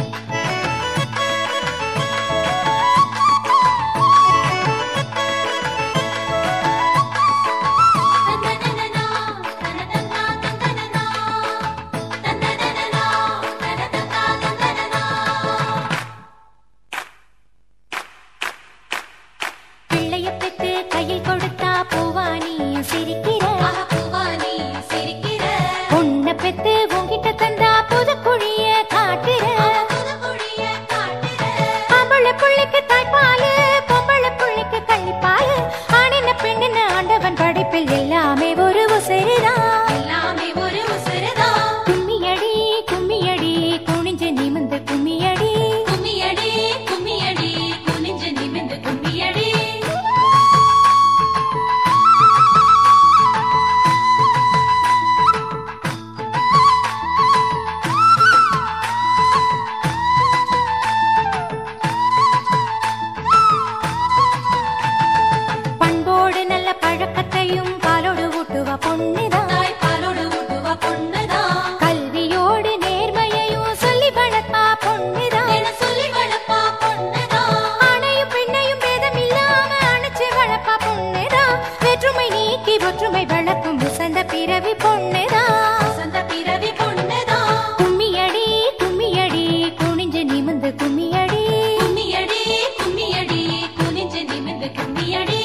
பிள்ளைய பெத்து கையில் கொடுத்தா பூவானியும் சிரிக்கிற பூவானியும் சிரிக்கிற பொண்ண பெத்து உன்கிட்ட தந்தா புது குழிய காட்டுற ஆம்பளை புள்ளைக்கு தாய்ப்பாலு பொம்பளை புள்ளைக்கு கள்ளிப்பாலு ஆணின பெண்ணின ஆண்டவன் படைப்பில் எல்லாமே ஒரு உசிறுதான் எல்லாமே ஒரு உசிறுதான் கும்மியடி கும்மியடி குனிஞ்சு நிமிந்து கும்மியடி கும்மியடி கும்மியடி குனிஞ்சு நிமிந்து கும்மியடி பண்போடு நல்ல பழக்கத்தையும் பாலோடு ஊட்டுவ பொண்ணுதான் பாலோடு ஊட்டுவ பொண்ணுதான் கல்வியோடு நேர்மையையும் சொல்லி வளர்ப்பா பொண்ணுதான் சொல்லி வளர்ப்பா பொண்ணுதான் ஆணையும் பெண்ணையும் பேதம் இல்லாம அணைச்சு வளர்ப்பா பொண்ணுதான் வேற்றுமை நீக்கி ஒற்றுமை வளர்க்கும் உசந்த பிறவி பொண்ணுதான் உசந்த பிறவி பொண்ணுதான் கும்மியடி கும்மியடி குனிஞ்சு நிமிந்து கும்மியடி கும்மியடி கும்மியடி குனிஞ்சு நிமிந்து கும்மியடி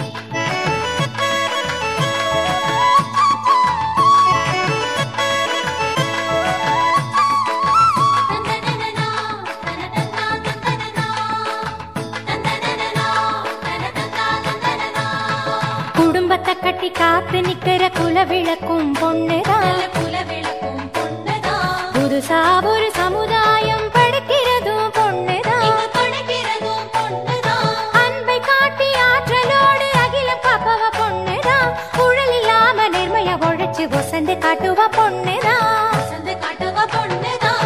குடும்பத்தை கட்டி காத்து நிக்கிற குல விளக்கும் பொண்ணுதான் குல விளக்கும் பொண்ணுதான் புதுசா ஒரு சமுதாயம் படைக்கிறதும் பொண்ணுதான் படைக்கிறதும் பொண்ணுதான் அன்பை காட்டி ஆற்றலோடு அகிலம் காப்பவ பொண்ணுதான் குழல் இல்லாம நேர்மையா உழைச்சு வசந்து காட்டுவ பொண்ணுதான் வசந்து காட்டுவ பொண்ணுதான்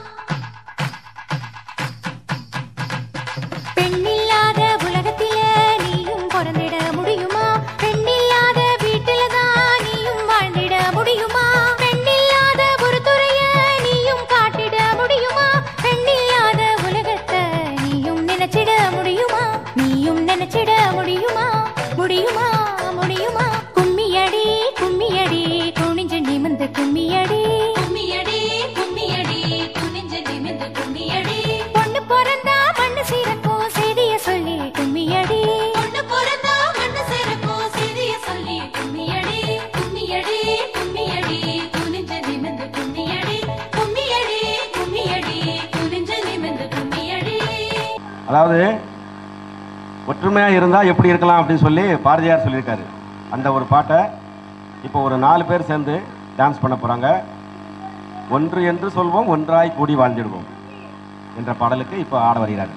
பெண்ணில்லாத உலகத்தில நீயும் பிறந்திட முடியுமா பெண்ணில்லாத வீட்டில தான் நீயும் வாழ்ந்திட முடியுமா பெண்ணில்லாத ஒரு துறைய நீயும் காட்டிட முடியுமா பெண்ணில்லாத உலகத்தை நீயும் நினைச்சிட முடியுமா நீயும் நினைச்சிட முடியுமா முடியுமா முடியுமா கும்மியடி கும்மியடி குனிஞ்சு நிமிந்து கும்மியடி கும்மியடி கும்மியடி குனிஞ்சு நிமிந்து கும்மியடி பொண்ணு பிறந்தா மண்ணு சீரக்கும் செய்திய சொல்லி கும்மியடி பொண்ணு பிறந்தா மண்ணு சீரக்கும் செய்திய சொல்லி கும்மியடி கும்மியடி கும்மியடி குனிஞ்சு நிமிந்து கும்மியடி கும்மியடி கும்மியடி குனிஞ்சு நிமிந்து கும்மியடி அதாவது ஒற்றுமையாக இருந்தால் எப்படி இருக்கலாம் அப்படின்னு சொல்லி பாரதியார் சொல்லியிருக்காரு அந்த ஒரு பாட்டை இப்போ ஒரு நாலு பேர் சேர்ந்து டான்ஸ் பண்ண போகிறாங்க ஒன்று என்று சொல்வோம் ஒன்றாய் கூடி வாழ்ந்திடுவோம் என்ற பாடலுக்கு இப்போ ஆட வருகிறார்கள்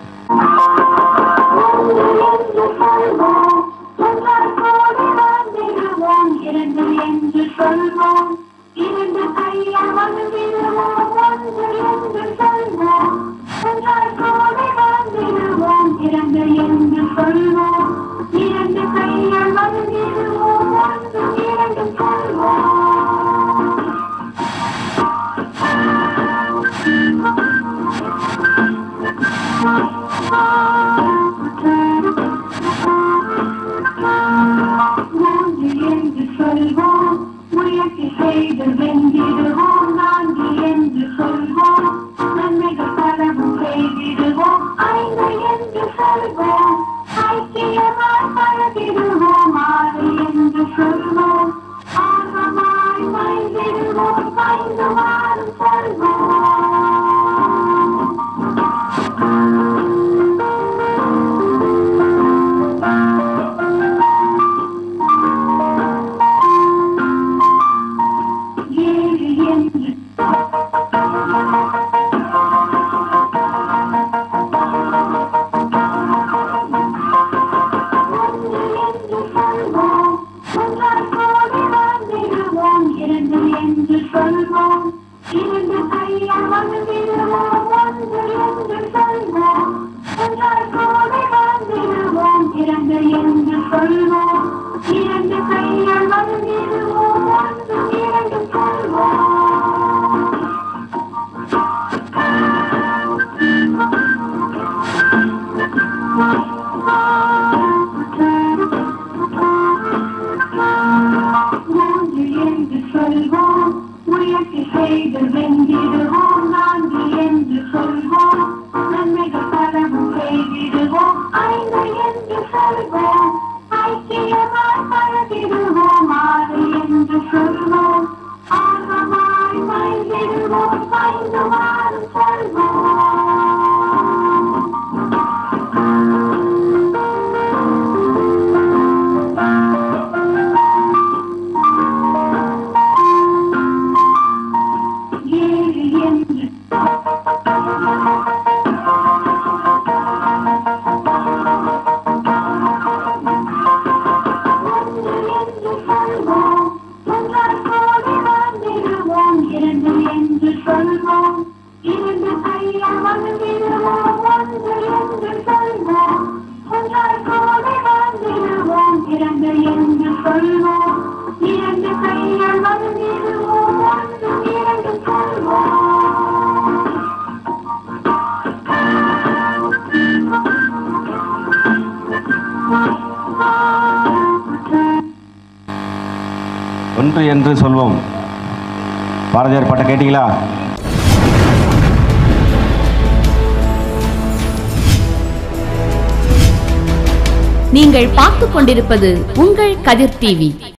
இரண்டு என்று சொல்வோம் இரண்டு கையால் வந்து விடுவோம் ஒன்று என்று சொல்வோம் ஒன்றாய் கூடி வாழ்ந்திடுவோம் மாறும் செல்வம் ஏழு என்று ஒன்று என்று சொல்வோம் ஒன்றால் கோடி வாழ்ந்திடுவோம் இரண்டு என்று சொல்வோம் இரண்டு கையால் வாழ்ந்திடுவோம் ஒன்று என்று சொல்வோம் ஒன்றால் கோடி வாழ்ந்திடுவோம் இரண்டு என்று சொல்வோம் இரண்டு கையால் வாழ்ந்திடுவோம் ஒன்று இரண்டு சொல்வோம் மூன்று என்று சொல்வோம் முயற்சி செய்து வென்றிடுவோம் நான்கு என்று சொல்வோம் நன்மைகள் பலவும் செய்திடுவோம் ஐந்து என்று சொல்வோம் ஐக்கியமாய் பழகிடுவோம் ஆறு என்று சொல்வோம் ஆர்வமாய் பயிர்ந்திடுவோம் ஐந்து மாறும் சொல்வோம் ஏழு என்று ஒன்று என்று சொல்வோம் ஒன்றால் கோடி வாழ்ந்திடுவோம் இரண்டு என்று சொல்வோம் இரண்டு கையால் வாழ்ந்திடுவோம் ஒன்று என்று சொல்வோம் ஒன்றால் கோடி வாழ்ந்திடுவோம் இரண்டு என்று சொல்வோம் இரண்டு கையால் வாழ்ந்திடுவோம் ஒன்று இரண்டு சொல்வோம் ஒன்று என்று சொல்வோம் பாரதியார் பாட்டை கேட்டீங்களா நீங்கள் பார்த்துக் கொண்டிருப்பது உங்கள் கதிர் டிவி